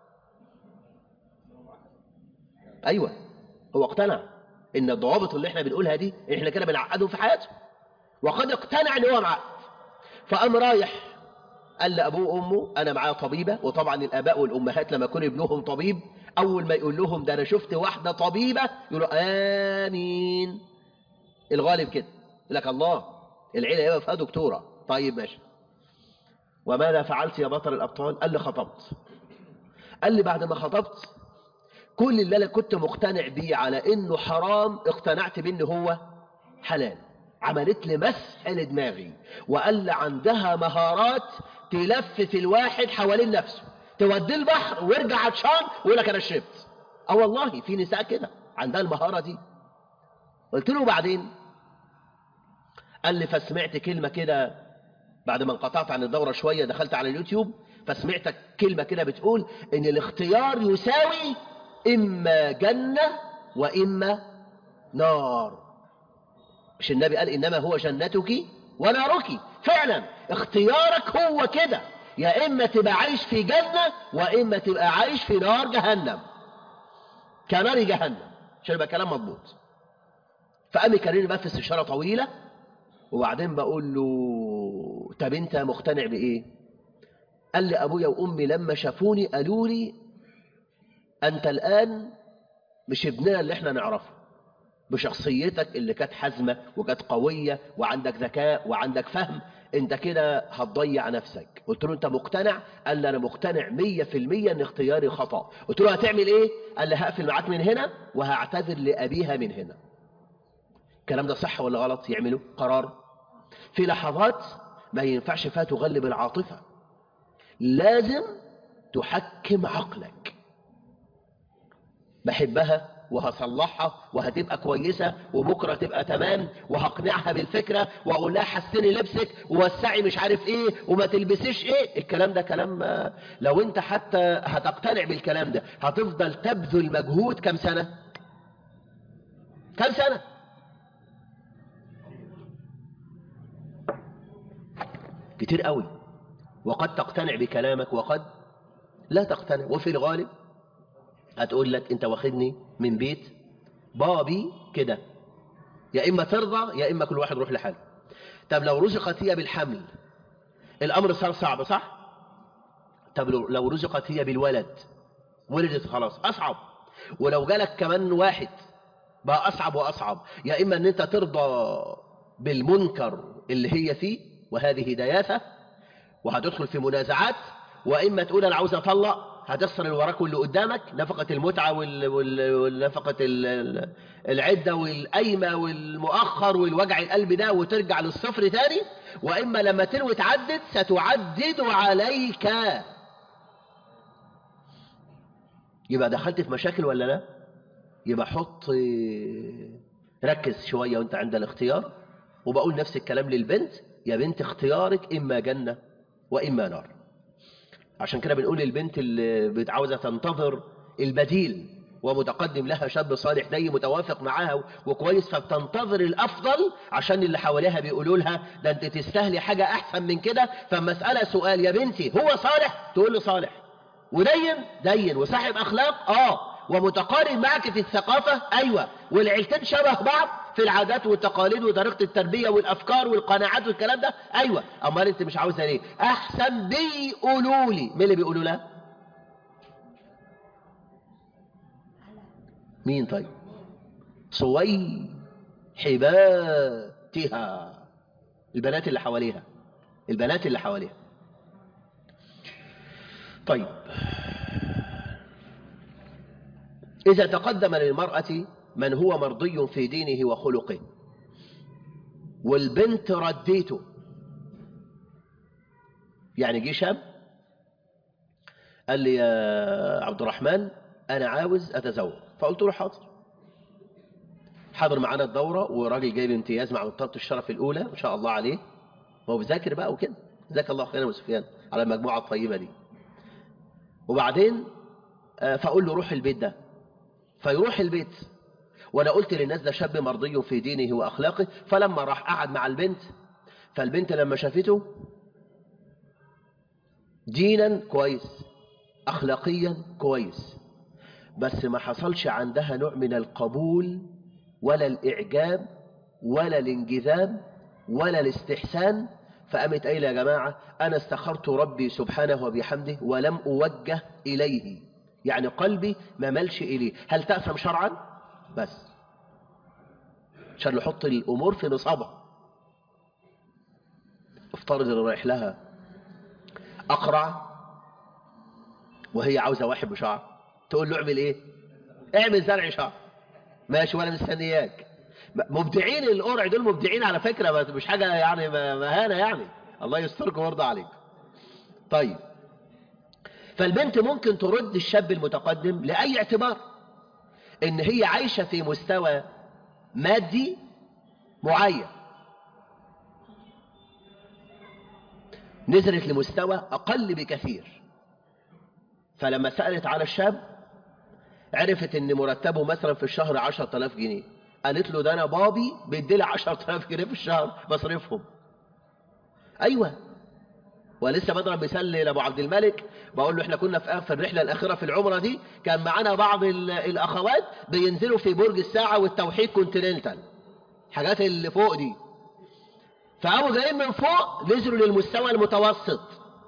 ايوه هو اقتنع ان الضوابط اللي احنا بنقولها دي احنا كده بنعقده في حياته وقد اقتنع ان هو معقد فقام رايح قال لابوه وامه انا معايا طبيبه وطبعا الاباء والامهات لما يكون ابنهم طبيب اول ما يقول لهم ده انا شفت واحده طبيبه يقولوا امين الغالب كده يقول لك الله العيله يبقى فيها دكتوره طيب ماشي وماذا فعلت يا بطل الابطال قال لي خطبت قال لي بعد ما خطبت كل اللي انا كنت مقتنع بيه على انه حرام اقتنعت بانه هو حلال عملت لي مسح لدماغي وقال لي عندها مهارات تلف في الواحد حوالين نفسه توديه البحر ويرجع عطشان ويقول لك انا شربت اه والله في نساء كده عندها المهاره دي قلت له بعدين قال لي فسمعت كلمه كده بعد ما انقطعت عن الدوره شويه دخلت على اليوتيوب فسمعت كلمه كده بتقول ان الاختيار يساوي اما جنه واما نار مش النبي قال إنما هو جنتك ونارك فعلا اختيارك هو كده يا إما تبقى عايش في جنة وإما تبقى عايش في نار جهنم كنار جهنم عشان يبقى كلام مضبوط فقام يكلمني بقى في استشارة طويلة وبعدين بقول له طب أنت مقتنع بإيه؟ قال لي أبويا وأمي لما شافوني قالوا لي أنت الآن مش ابننا اللي احنا نعرفه بشخصيتك اللي كانت حازمة وكانت قوية وعندك ذكاء وعندك فهم انت كده هتضيع نفسك قلت له انت مقتنع قال لي انا مقتنع مية في المية ان اختياري خطأ قلت له هتعمل ايه قال لي هقفل معاك من هنا وهعتذر لأبيها من هنا الكلام ده صح ولا غلط يعمله قرار في لحظات ما ينفعش فيها تغلب العاطفة لازم تحكم عقلك بحبها وهصلحها وهتبقى كويسة وبكرة تبقى تمام وهقنعها بالفكرة واقول لها حسني لبسك ووسعي مش عارف ايه وما تلبسيش ايه الكلام ده كلام آه، لو انت حتى هتقتنع بالكلام ده هتفضل تبذل مجهود كم سنة كم سنة كتير قوي وقد تقتنع بكلامك وقد لا تقتنع وفي الغالب هتقول لك انت واخدني من بيت بابي كده يا اما ترضى يا اما كل واحد يروح لحاله طب لو رزقت هي بالحمل الامر صار صعب صح طب لو- لو رزقت هي بالولد ولدت خلاص اصعب ولو جالك كمان واحد بقى اصعب واصعب يا اما ان انت ترضى بالمنكر اللي هي فيه وهذه دياثه وهتدخل في منازعات واما تقول انا عاوز اطلق هتخسر اللي وراك واللي قدامك نفقة المتعة وال... وال... والنفقة ال... ال- العدة والقايمة والمؤخر والوجع القلب ده وترجع للصفر تاني وإما لما تنوي تعدد ستعدد عليك يبقى دخلت في مشاكل ولا لا يبقى حط ركز شوية وانت عند الاختيار وبقول نفس الكلام للبنت يا بنت اختيارك إما جنة وإما نار عشان كده بنقول للبنت اللي بتعاوزة تنتظر البديل ومتقدم لها شاب صالح جاي متوافق معاها وكويس فبتنتظر الأفضل عشان اللي حواليها بيقولوا لها ده انت تستاهلي حاجة أحسن من كده فالمسألة سؤال يا بنتي هو صالح تقول له صالح ودين دين وصاحب أخلاق آه ومتقارب معك في الثقافة أيوة والعيلتين شبه بعض في العادات والتقاليد وطريقة التربية والأفكار والقناعات والكلام ده أيوة أمال أنت مش عاوزها ليه أحسن بيقولوا لي مين اللي بيقولوا لها مين طيب صوي حباتها البنات اللي حواليها البنات اللي حواليها طيب إذا تقدم للمرأة من هو مرضي في دينه وخلقه والبنت رديته يعني جه شاب قال لي يا عبد الرحمن أنا عاوز أتزوج فقلت له حاضر حاضر معانا الدورة وراجل جايب امتياز مع منطقة الشرف الأولى ما شاء الله عليه ما هو بذاكر بقى وكده جزاك الله خيرا وسفيان على المجموعة الطيبة دي وبعدين فأقول له روح البيت ده فيروح البيت وانا قلت للناس ده شاب مرضي في دينه واخلاقه فلما راح قعد مع البنت فالبنت لما شافته دينا كويس اخلاقيا كويس بس ما حصلش عندها نوع من القبول ولا الاعجاب ولا الانجذاب ولا الاستحسان فقامت قايله يا جماعه انا استخرت ربي سبحانه وبحمده ولم اوجه اليه يعني قلبي ما ملش إليه هل تأثم شرعا بس عشان نحط الأمور في نصابها افترض اللي رايح لها أقرع وهي عاوزة واحد بشعر تقول له اعمل ايه اعمل زرع شعر ماشي ولا مستنياك مبدعين القرع دول مبدعين على فكرة مش حاجة يعني مهانة يعني الله يستركم ويرضى عليك طيب فالبنت ممكن ترد الشاب المتقدم لأي اعتبار إن هي عايشة في مستوى مادي معين نزلت لمستوى أقل بكثير فلما سألت على الشاب عرفت إن مرتبه مثلا في الشهر عشرة آلاف جنيه قالت له ده أنا بابي بيديلي عشرة آلاف جنيه في الشهر بصرفهم أيوة ولسه بضرب مثال لابو عبد الملك بقول له احنا كنا في في الرحله الاخيره في العمره دي كان معانا بعض الاخوات بينزلوا في برج الساعه والتوحيد كونتيننتال حاجات اللي فوق دي فقاموا جايين من فوق نزلوا للمستوى المتوسط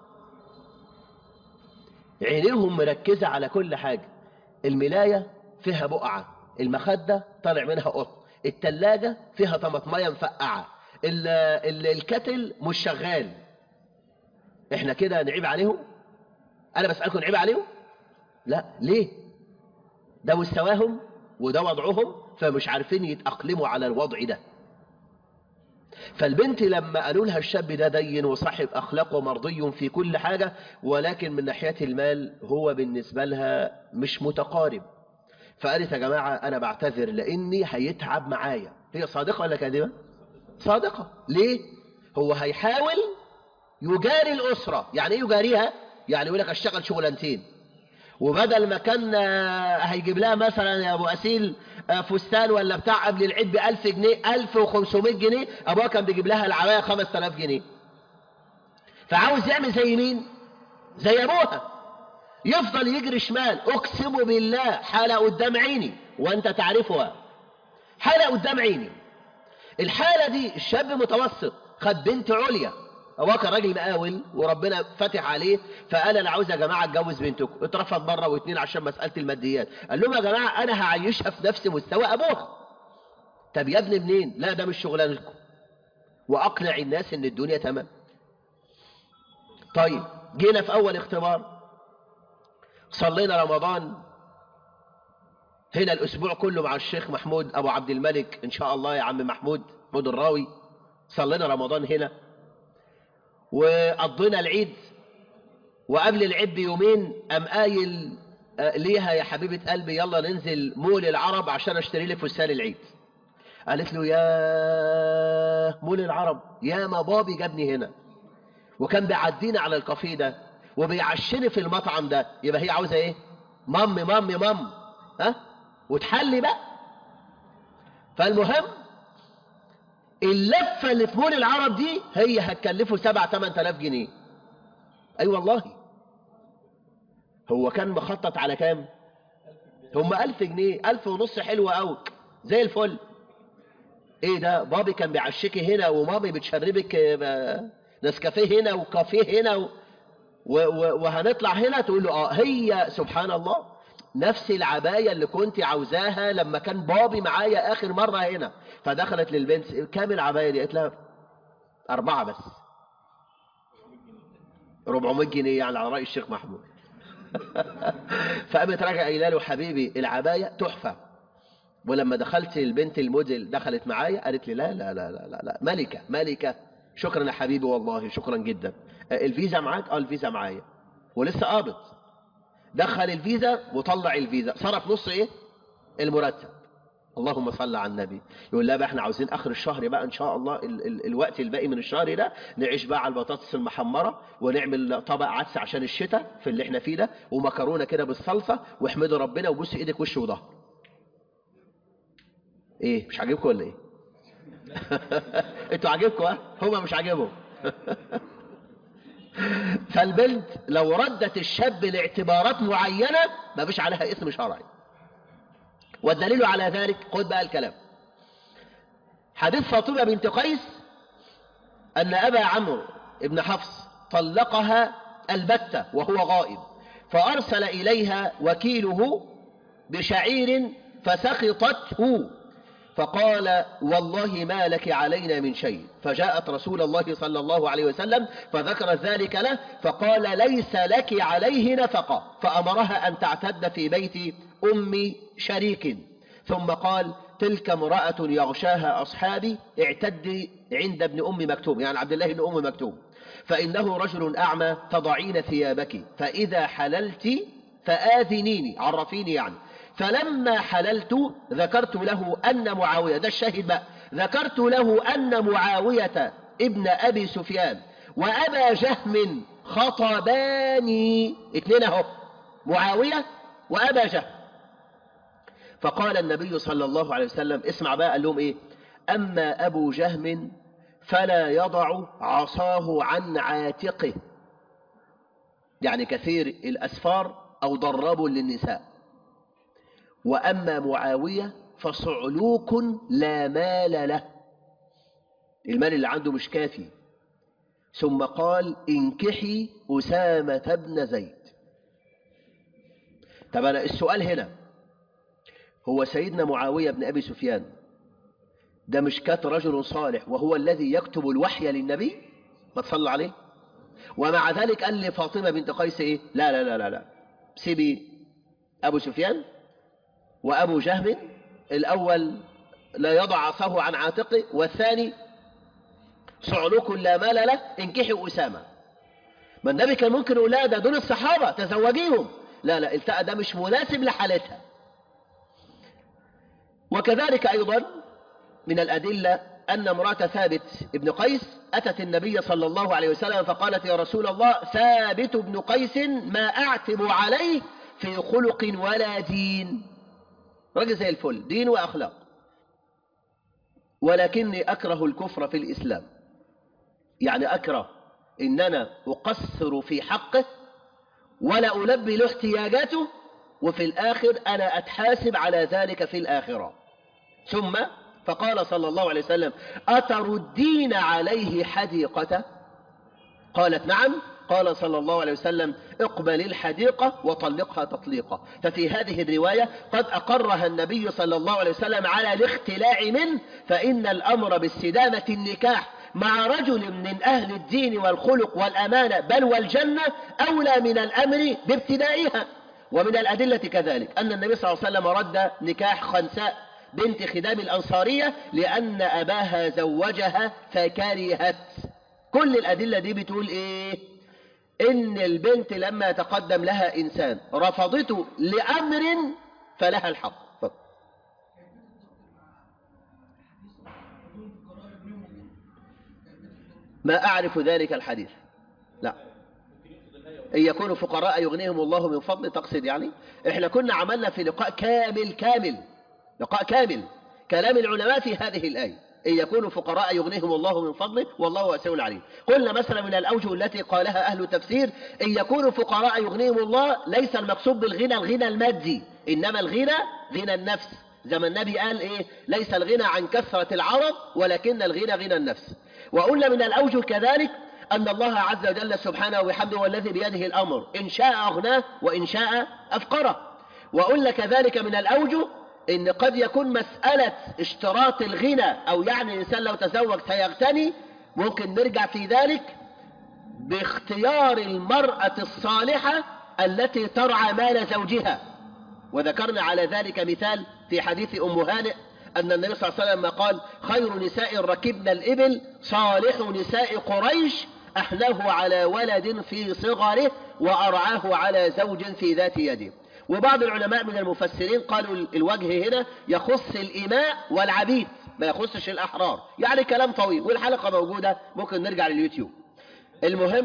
عينيهم مركزه على كل حاجه الملايه فيها بقعه المخده طالع منها قط التلاجة فيها طماطمية مفقعة الكتل مش شغال احنا كده نعيب عليهم انا بسألكم نعيب عليهم لا ليه ده مستواهم وده وضعهم فمش عارفين يتأقلموا على الوضع ده فالبنت لما قالوا لها الشاب ده دين وصاحب أخلاق ومرضي في كل حاجة ولكن من ناحية المال هو بالنسبة لها مش متقارب فقالت يا جماعة أنا بعتذر لأني هيتعب معايا هي صادقة ولا كاذبة؟ صادقة ليه؟ هو هيحاول يجاري الأسرة يعني ايه يجاريها يعني يقول لك اشتغل شغلانتين وبدل ما كان هيجيب لها مثلا يا ابو اسيل فستان ولا بتاع قبل العيد ب 1000 جنيه 1500 جنيه ابوها كان بيجيب لها العبايه 5000 جنيه فعاوز يعمل زي مين زي ابوها يفضل يجري شمال اقسم بالله حاله قدام عيني وانت تعرفها حاله قدام عيني الحاله دي الشاب متوسط خد بنت عليا هو كان راجل مقاول وربنا فتح عليه فقال انا عاوز يا جماعه اتجوز بنتكم اترفض مره واثنين عشان مساله الماديات قال لهم يا جماعه انا هعيشها في نفس مستوى ابوها طب يا ابني منين لا ده مش شغلانتكم واقنع الناس ان الدنيا تمام طيب جينا في اول اختبار صلينا رمضان هنا الاسبوع كله مع الشيخ محمود ابو عبد الملك ان شاء الله يا عم محمود محمود الراوي صلينا رمضان هنا وقضينا العيد وقبل العيد بيومين قام قايل ليها يا حبيبة قلبي يلا ننزل مول العرب عشان اشتري لك فستان العيد قالت له يا مول العرب يا ما بابي جابني هنا وكان بيعدينا على الكافيه ده وبيعشني في المطعم ده يبقى هي عاوزه ايه مام مام مام ها وتحلي بقى فالمهم اللفة اللي في مول العرب دي هي هتكلفه سبع تمن تلاف جنيه اي أيوة والله هو كان مخطط على كام هم ألف جنيه ألف ونص حلوة أوي زي الفل ايه ده بابي كان بيعشكي هنا ومامي بتشربك آه، نسكافيه هنا وكافيه هنا و... و... و... وهنطلع هنا تقول له اه هي سبحان الله نفس العباية اللي كنت عاوزاها لما كان بابي معايا آخر مرة هنا فدخلت للبنت كام العباية دي قالت لها أربعة بس 400 جنيه يعني على رأي الشيخ محمود فقامت راجع قايله له حبيبي العباية تحفة ولما دخلت البنت الموديل دخلت معايا قالت لي لا لا لا لا لا, لا. ملكة ملكة شكرا يا حبيبي والله شكرا جدا آه، الفيزا معاك اه الفيزا معايا ولسه قابض دخل الفيزا وطلع الفيزا صرف نص ايه المرتب اللهم صل على النبي يقول لا بقى احنا عاوزين اخر الشهر بقى ان شاء الله ال ال الوقت الباقي من الشهر ده نعيش بقى على البطاطس المحمره ونعمل طبق عدس عشان الشتاء في اللي احنا فيه ده ومكرونه كده بالصلصه واحمدوا ربنا وبوس ايدك وش وظهر ايه مش عاجبكم ولا ايه انتوا عاجبكم ها هما مش عاجبهم فالبنت لو ردت الشاب لاعتبارات معينة ما فيش عليها اسم شرعي والدليل على ذلك خد بقى الكلام حديث فاطمة بنت قيس أن أبا عمرو بن حفص طلقها البتة وهو غائب فأرسل إليها وكيله بشعير فسخطته فقال والله ما لك علينا من شيء فجاءت رسول الله صلى الله عليه وسلم فذكرت ذلك له فقال ليس لك عليه نفقة فأمرها أن تعتد في بيت أم شريك ثم قال تلك امرأة يغشاها أصحابي اعتدي عند ابن أم مكتوم يعني عبد الله بن أم مكتوم فإنه رجل أعمى تضعين ثيابك فإذا حللت فآذنيني عرفيني يعني فلما حللت ذكرت له أن معاوية ده الشاهد بقى ذكرت له أن معاوية ابن أبي سفيان وأبا جهم خطباني اتنين اهو معاوية وأبا جهم فقال النبي صلى الله عليه وسلم اسمع بقى قال لهم ايه أما أبو جهم فلا يضع عصاه عن عاتقه يعني كثير الأسفار أو ضراب للنساء وأما معاوية فصعلوك لا مال له المال اللي عنده مش كافي ثم قال انكحي أسامة بن زيد طب أنا السؤال هنا هو سيدنا معاوية بن أبي سفيان ده مش كات رجل صالح وهو الذي يكتب الوحي للنبي ما تصلى عليه ومع ذلك قال لفاطمة بنت قيس إيه لا لا لا لا, لا. سيبي أبو سفيان وأبو جهم الأول لا يضع عصاه عن عاتقه والثاني صعلوك لا مال له انكحي أسامة ما النبي كان ممكن يقول لا ده دول الصحابة تزوجيهم لا لا التقى ده مش مناسب لحالتها وكذلك أيضا من الأدلة أن امرأة ثابت ابن قيس أتت النبي صلى الله عليه وسلم فقالت يا رسول الله ثابت بن قيس ما أعتب عليه في خلق ولا دين راجل زي الفل دين وأخلاق ولكني أكره الكفر في الإسلام يعني أكره إن أنا أقصر في حقه ولا ألبي له احتياجاته وفي الآخر أنا أتحاسب على ذلك في الآخرة ثم فقال صلى الله عليه وسلم أتردين عليه حديقة قالت نعم قال صلى الله عليه وسلم اقبل الحديقة وطلقها تطليقا ففي هذه الرواية قد أقرها النبي صلى الله عليه وسلم على الاختلاع منه فإن الأمر باستدامة النكاح مع رجل من أهل الدين والخلق والأمانة بل والجنة أولى من الأمر بابتدائها ومن الأدلة كذلك أن النبي صلى الله عليه وسلم رد نكاح خنساء بنت خدام الأنصارية لأن أباها زوجها فكرهت كل الأدلة دي بتقول إيه إن البنت لما يتقدم لها إنسان رفضته لأمر فلها الحق ما أعرف ذلك الحديث لا إن يكونوا فقراء يغنيهم الله من فضل تقصد يعني إحنا كنا عملنا في لقاء كامل كامل لقاء كامل كلام العلماء في هذه الآية إن يكونوا فقراء يغنيهم الله من فضله والله واسع عليم قلنا مثلا من الأوجه التي قالها أهل التفسير إن يكونوا فقراء يغنيهم الله ليس المقصود بالغنى الغنى المادي إنما الغنى غنى النفس زي ما النبي قال إيه ليس الغنى عن كثرة العرب ولكن الغنى غنى النفس وقلنا من الأوجه كذلك أن الله عز وجل سبحانه وبحمده هو الذي بيده الأمر إن شاء أغناه وإن شاء أفقره وقلنا كذلك من الأوجه إن قد يكون مسألة اشتراط الغنى أو يعني الإنسان لو تزوج سيغتني ممكن نرجع في ذلك باختيار المرأة الصالحة التي ترعى مال زوجها وذكرنا على ذلك مثال في حديث أم هانئ أن النبي صلى الله عليه وسلم قال خير نساء ركبن الإبل صالح نساء قريش أحلاه على ولد في صغره وأرعاه على زوج في ذات يده وبعض العلماء من المفسرين قالوا الوجه هنا يخص الإماء والعبيد ما يخصش الأحرار يعني كلام طويل والحلقة موجودة ممكن نرجع لليوتيوب المهم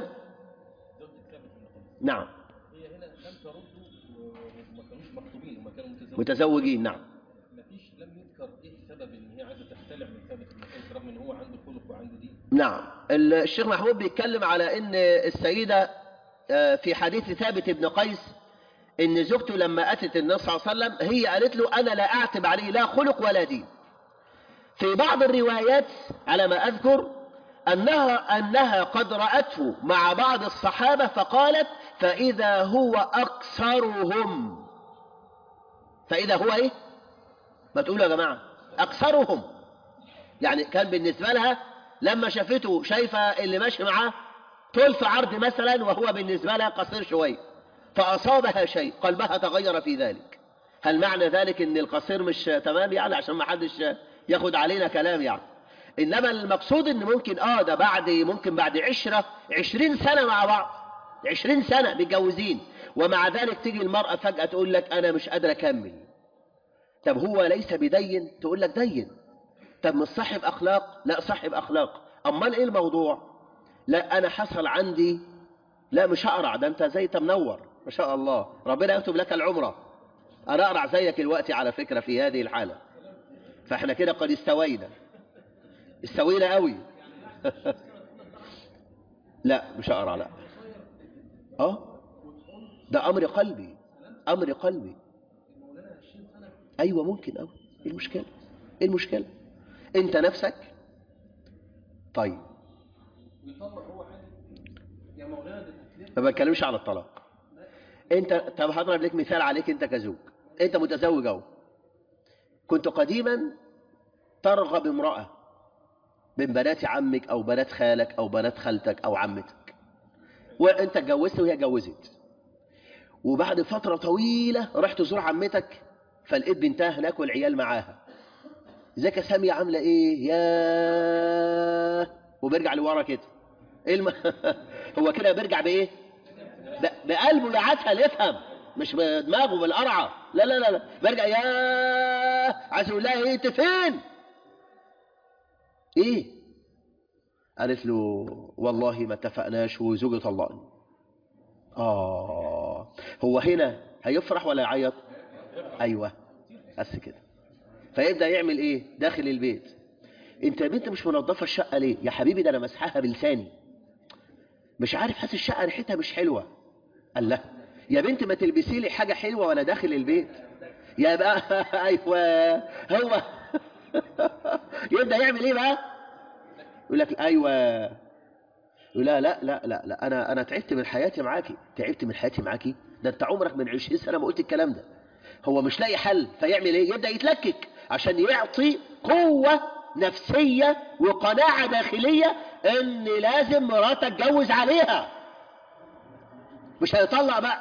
نعم هي هنا لم تردوا وما كانوش مخطوبين وما كانوا متزوجين متزوجين نعم مفيش لم يذكر ايه السبب ان هي عايزه تختلع من ثابت بن قيس رغم ان هو عنده خلق وعنده دين نعم الشيخ محمود بيتكلم على ان السيدة آه، في حديث ثابت بن قيس ان زوجته لما اتت النبي صلى الله عليه وسلم هي قالت له انا لا اعتب عليه لا خلق ولا دين في بعض الروايات على ما اذكر انها انها قد راته مع بعض الصحابه فقالت فاذا هو اكثرهم فاذا هو ايه ما تقولوا يا جماعه اكثرهم يعني كان بالنسبه لها لما شافته شايفه اللي ماشي معاه طول في عرض مثلا وهو بالنسبه لها قصير شويه فاصابها شيء قلبها تغير في ذلك هل معنى ذلك ان القصير مش تمام يعني عشان ما حدش ياخد علينا كلام يعني انما المقصود ان ممكن اه ده بعد ممكن بعد عشرة عشرين سنة مع بعض عشرين سنة متجوزين ومع ذلك تيجي المرأة فجأة تقول لك انا مش قادرة اكمل طب هو ليس بدين تقول لك دين طب مش صاحب اخلاق لا صاحب اخلاق امال ايه الموضوع لا انا حصل عندي لا مش هقرع ده انت زي انت منور ما شاء الله ربنا يكتب لك العمره انا اقرع زيك الوقت على فكره في هذه الحاله فاحنا كده قد استوينا استوينا قوي لا مش هقرع لا اه ده امر قلبي امر قلبي ايوه ممكن قوي ايه المشكله ايه المشكله انت نفسك طيب ويطلع هو حاجه يا مولانا ده تتلف ما بتكلمش على الطلاق انت طب هضرب لك مثال عليك انت كزوج انت متزوج اهو كنت قديما ترغب امرأة من بنات عمك او بنات خالك او بنات خالتك او عمتك وانت اتجوزت وهي اتجوزت وبعد فترة طويلة رحت تزور عمتك فلقيت بنتها هناك والعيال معاها ازيك يا سامية عاملة ايه يا وبيرجع لورا كده ايه الم... هو كده بيرجع بايه ب- بقلبه يعتها يفهم مش بدماغه بالقرعه لا لا لا لا برجع يا عايز اقول لها ايه انت فين ايه قالت له والله ما اتفقناش وزوجي طلقني اه هو هنا هيفرح ولا يعيط ايوه بس كده فيبدا يعمل ايه داخل البيت انت يا بنت مش منظفه الشقه ليه يا حبيبي ده انا مسحها بلساني مش عارف حاسس الشقه ريحتها مش حلوه قال لا يا بنت ما تلبسي لي حاجه حلوه وانا داخل البيت يا بقى ايوه هو يبدا يعمل ايه بقى يقول لك ايوه يقول لا لا لا لا لا انا انا تعبت من حياتي معاكي تعبت من حياتي معاكي ده انت عمرك من 20 سنه ما قلت الكلام ده هو مش لاقي حل فيعمل ايه يبدا يتلكك عشان يعطي قوه نفسيه وقناعه داخليه ان لازم مراتك اتجوز عليها مش هيطلع بقى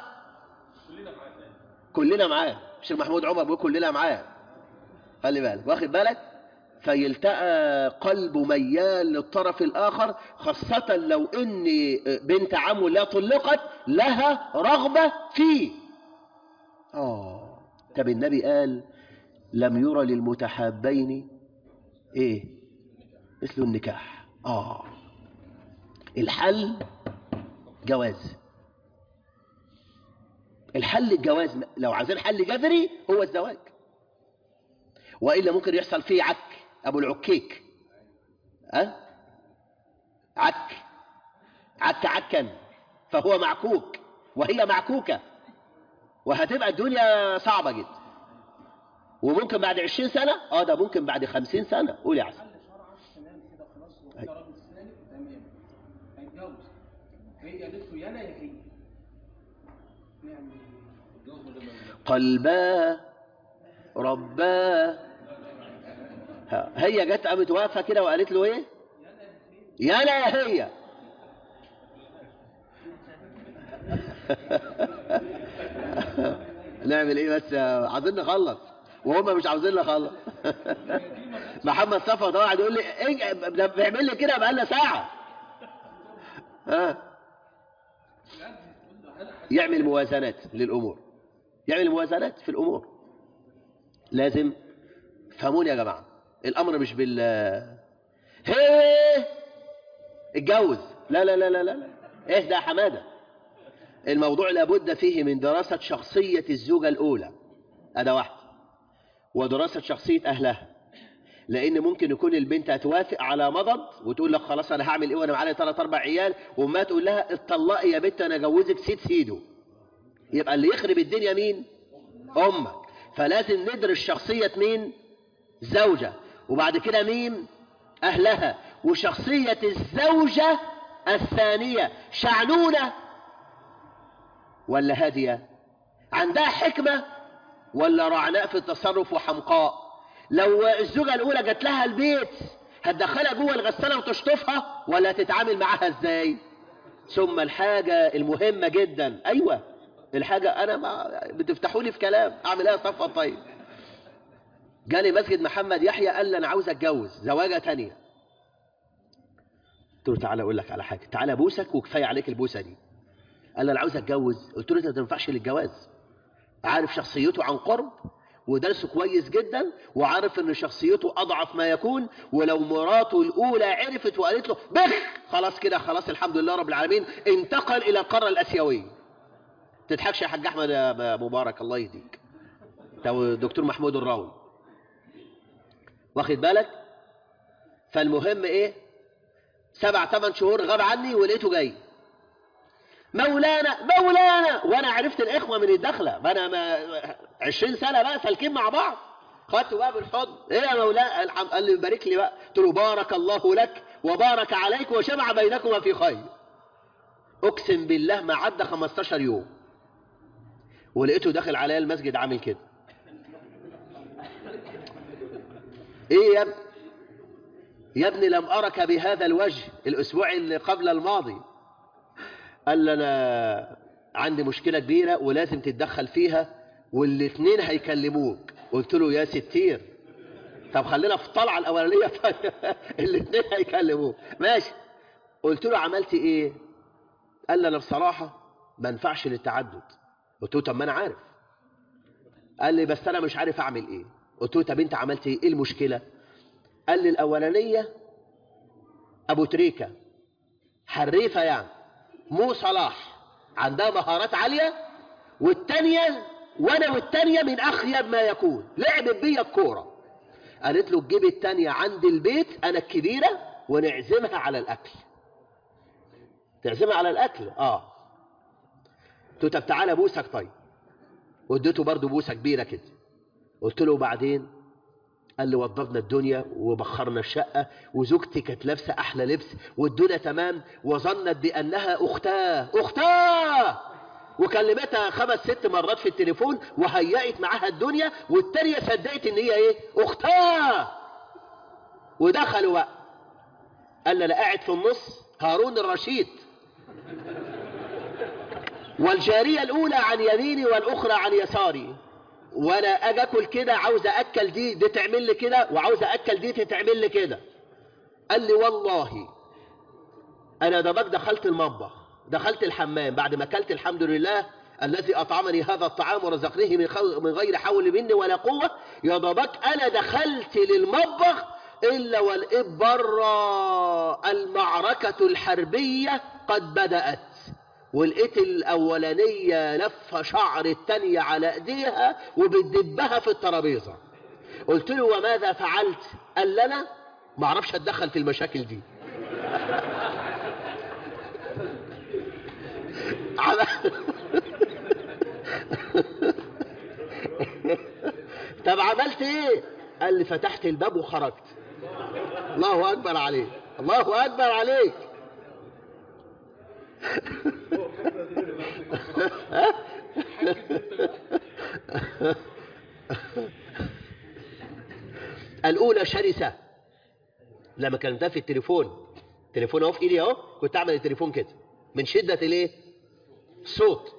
كلنا معاه الشيخ محمود عمر بيقول كلنا معاه خلي بالك واخد بالك فيلتقى قلبه ميال للطرف الآخر خاصة لو إن بنت عمه لا طلقت لها رغبة فيه آه طب النبي قال لم يرى للمتحابين إيه مثل النكاح آه الحل جواز الحل الجواز لو عايزين حل جذري هو الزواج وإلا ممكن يحصل فيه عك أبو العكيك أه؟ عك عك عكا فهو معكوك وهي معكوكة وهتبقى الدنيا صعبة جدا وممكن بعد 20 سنة اه ده ممكن بعد 50 سنة قول يا عسل حل شرعا تمام كده خلاص هو كده راجل سالك تمام هيتجوز هي قالت له يا انا يا هي نعمل ايه؟ الجوز من غير ما يقول. قلبا ربا ها، هي جت قامت واقفه كده وقالت له ايه يا انا يا هي نعمل ايه بس عايزين نخلص وهم مش عاوزين نخلص محمد صفا ده قاعد يقول لي ايه ده بيعمل لي كده بقالنا ساعه ها يعمل موازنات للامور يعمل موازنات في الامور لازم فهموني يا جماعه الامر مش بال هي اتجوز لا لا لا لا لا اهدى يا حماده الموضوع لابد فيه من دراسه شخصيه الزوجه الاولى اداه واحده ودراسه شخصيه اهلها لان ممكن يكون البنت هتوافق على مضض وتقول لك خلاص انا هعمل ايه وانا معايا ثلاث اربع عيال وما تقول لها اتطلقي يا بنت انا اجوزك سيد سيده يبقى اللي يخرب الدنيا مين امك فلازم ندرس شخصيه مين زوجه وبعد كده مين اهلها وشخصيه الزوجه الثانيه شعنونه ولا هاديه عندها حكمه ولا رعناء في التصرف وحمقاء لو الزوجة الأولى جات لها البيت هتدخلها جوه الغسالة وتشطفها ولا تتعامل معاها ازاي ثم الحاجة المهمة جدا أيوة الحاجة أنا ما بتفتحوا لي في كلام أعمل إيه صفة طيب جالي مسجد محمد يحيى قال لي أنا عاوز أتجوز زواجة تانية قلت له تعالى أقول لك على حاجة تعالى بوسك وكفاية عليك البوسة دي قال لي أنا عاوز أتجوز قلت له أنت ما تنفعش للجواز عارف شخصيته عن قرب ودرسه كويس جدا وعارف ان شخصيته اضعف ما يكون ولو مراته الاولى عرفت وقالت له بخ خلاص كده خلاص الحمد لله رب العالمين انتقل الى القاره الاسيويه تضحكش يا حاج احمد يا مبارك الله يهديك ده دكتور محمود الراوي واخد بالك فالمهم ايه سبع ثمان شهور غاب عني ولقيته جاي مولانا مولانا وانا عرفت الاخوه من الدخله ما انا ما 20 سنه بقى سالكين مع بعض خدته بقى بالحضن ايه يا مولانا الحمد قال لي بارك لي بقى قلت له بارك الله لك وبارك عليك وجمع بينكما في خير اقسم بالله ما عدى 15 يوم ولقيته داخل عليا المسجد عامل كده ايه يا ابني يا ابني لم ارك بهذا الوجه الاسبوع اللي قبل الماضي قال لي انا عندي مشكله كبيره ولازم تتدخل فيها والاثنين هيكلموك قلت له يا ستير طب خلينا في الطلعه الاولانيه طيب الاثنين هيكلموك ماشي قلت له عملت ايه قال لي انا بصراحه ما ينفعش للتعدد قلت له طب ما انا عارف قال لي بس انا مش عارف اعمل ايه قلت له طب انت عملت ايه ايه المشكله قال لي الاولانيه ابو تريكه حريفه يعني مو صلاح عندها مهارات عالية والتانية وانا والتانية من اخيب ما يكون لعبت بيا الكورة قالت له تجيب التانية عند البيت انا الكبيرة ونعزمها على الاكل تعزمها على الاكل اه قلت له طب تعالى بوسك طيب واديته برضه بوسه كبيره كده قلت له وبعدين قال لي وضبنا الدنيا وبخرنا الشقة وزوجتي كانت لابسة أحلى لبس والدنيا تمام وظنت بأنها أختاه أختاه وكلمتها خمس ست مرات في التليفون وهيأت معاها الدنيا والتانية صدقت إن هي إيه أختاه ودخلوا بقى قال لي أنا قاعد في النص هارون الرشيد والجارية الأولى عن يميني والأخرى عن يساري وانا اجي اكل كده عاوز اكل دي دي تعمل لي كده وعاوز اكل دي تتعمل لي كده قال لي والله انا دبك دخلت المطبخ دخلت الحمام بعد ما اكلت الحمد لله الذي اطعمني هذا الطعام ورزقنيه من, خو... من غير حول مني ولا قوه يا دبك انا دخلت للمطبخ الا ولقيت بره المعركه الحربيه قد بدات ولقيت الأولانية لفة شعر التانية على ايديها وبتدبها في الترابيزة قلت له وماذا فعلت قال لي انا ما اعرفش اتدخل في المشاكل دي طب عملت ايه قال لي فتحت الباب وخرجت الله اكبر عليك الله اكبر عليك الاولى شرسه لما كلمتها في التليفون التليفون اهو في ايدي اهو كنت اعمل التليفون كده من شده الايه صوت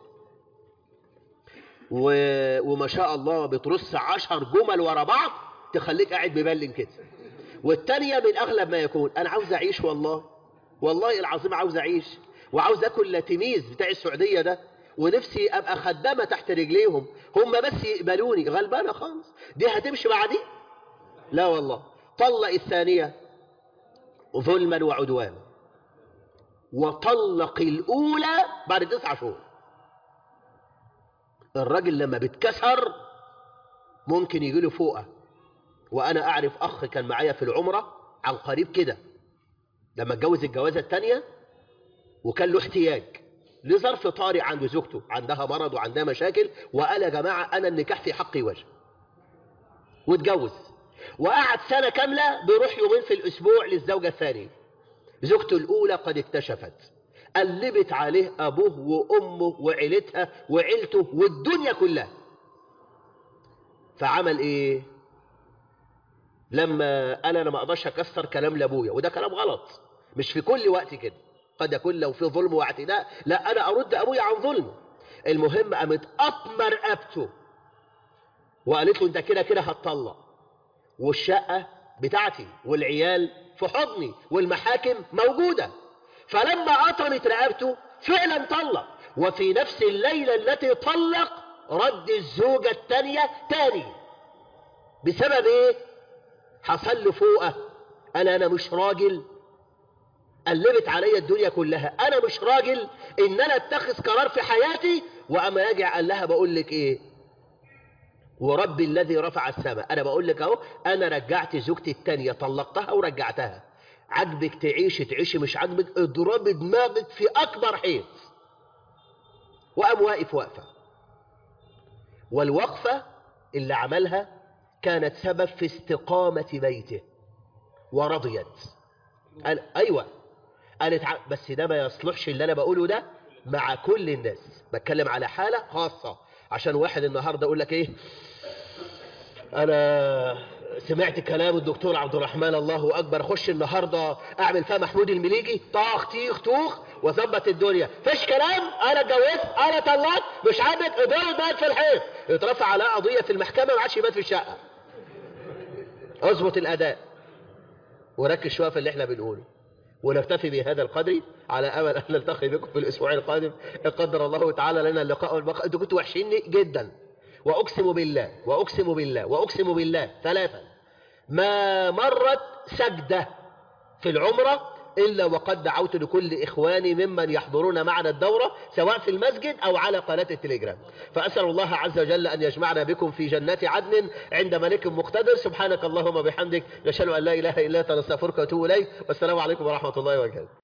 و... وما شاء الله بترص عشر جمل ورا بعض تخليك قاعد مبلم كده والتانية من أغلب ما يكون أنا عاوز أعيش والله والله العظيم عاوز أعيش وعاوز أكل لاتيميز بتاع السعودية ده ونفسي أبقى خدامة تحت رجليهم هم بس يقبلوني غلبانة خالص دي هتمشي مع دي لا والله طلق الثانية ظلما وعدوانا وطلق الأولى بعد تسعة شهور الراجل لما بيتكسر ممكن يجي له فوقه وانا اعرف اخ كان معايا في العمره عن قريب كده لما اتجوز الجوازه الثانيه وكان له احتياج لظرف طارئ عند زوجته عندها مرض وعندها مشاكل وقال يا جماعه انا النكاح في حقي وجه واتجوز وقعد سنه كامله بيروح يومين في الاسبوع للزوجه الثانيه زوجته الاولى قد اكتشفت قلبت عليه ابوه وامه وعيلتها وعيلته والدنيا كلها فعمل ايه لما انا انا ما اقدرش اكسر كلام لابويا وده كلام غلط مش في كل وقت كده قد يكون لو في ظلم واعتداء لا انا ارد ابويا عن ظلمه المهم قامت اطمر رقبته وقالت له انت كده كده هتطلق والشقه بتاعتي والعيال في حضني والمحاكم موجوده فلما قطمت رقبته فعلا طلق وفي نفس الليله التي طلق رد الزوجه الثانيه تاني بسبب ايه حصل له فوقه قال انا مش راجل قلبت عليا الدنيا كلها انا مش راجل ان انا اتخذ قرار في حياتي واما راجع قال لها بقول لك ايه ورب الذي رفع السماء انا بقول لك اهو انا رجعت زوجتي التانية طلقتها ورجعتها عجبك تعيشي تعيشي مش عجبك اضربي دماغك في اكبر حيط وقام واقف واقفه والوقفه اللي عملها كانت سبب في استقامة بيته ورضيت قال أيوة قالت ع... بس ده ما يصلحش اللي أنا بقوله ده مع كل الناس بتكلم على حالة خاصة عشان واحد النهاردة يقول لك إيه أنا سمعت كلام الدكتور عبد الرحمن الله أكبر أخش النهاردة أعمل فيها محمود المليجي طاخ تيخ توخ وظبط الدنيا فيش كلام أنا اتجوزت أنا طلقت مش عاجبك إضرب بات في الحيط يترفع على قضية في المحكمة ما عادش يبات في الشقة اظبط الاداء وركز شويه في اللي احنا بنقوله ونكتفي بهذا القدر على امل ان نلتقي بكم في الاسبوع القادم ان قدر الله تعالى لنا اللقاء والبقاء انتوا كنتوا وحشيني جدا واقسم بالله واقسم بالله واقسم بالله ثلاثا ما مرت سجده في العمره إلا وقد دعوت لكل إخواني ممن يحضرون معنا الدورة سواء في المسجد أو على قناة التليجرام فأسأل الله عز وجل أن يجمعنا بكم في جنات عدن عند ملك مقتدر سبحانك اللهم وبحمدك نشهد أن لا إله إلا أنت نستغفرك ونتوب إليك والسلام عليكم ورحمة الله وبركاته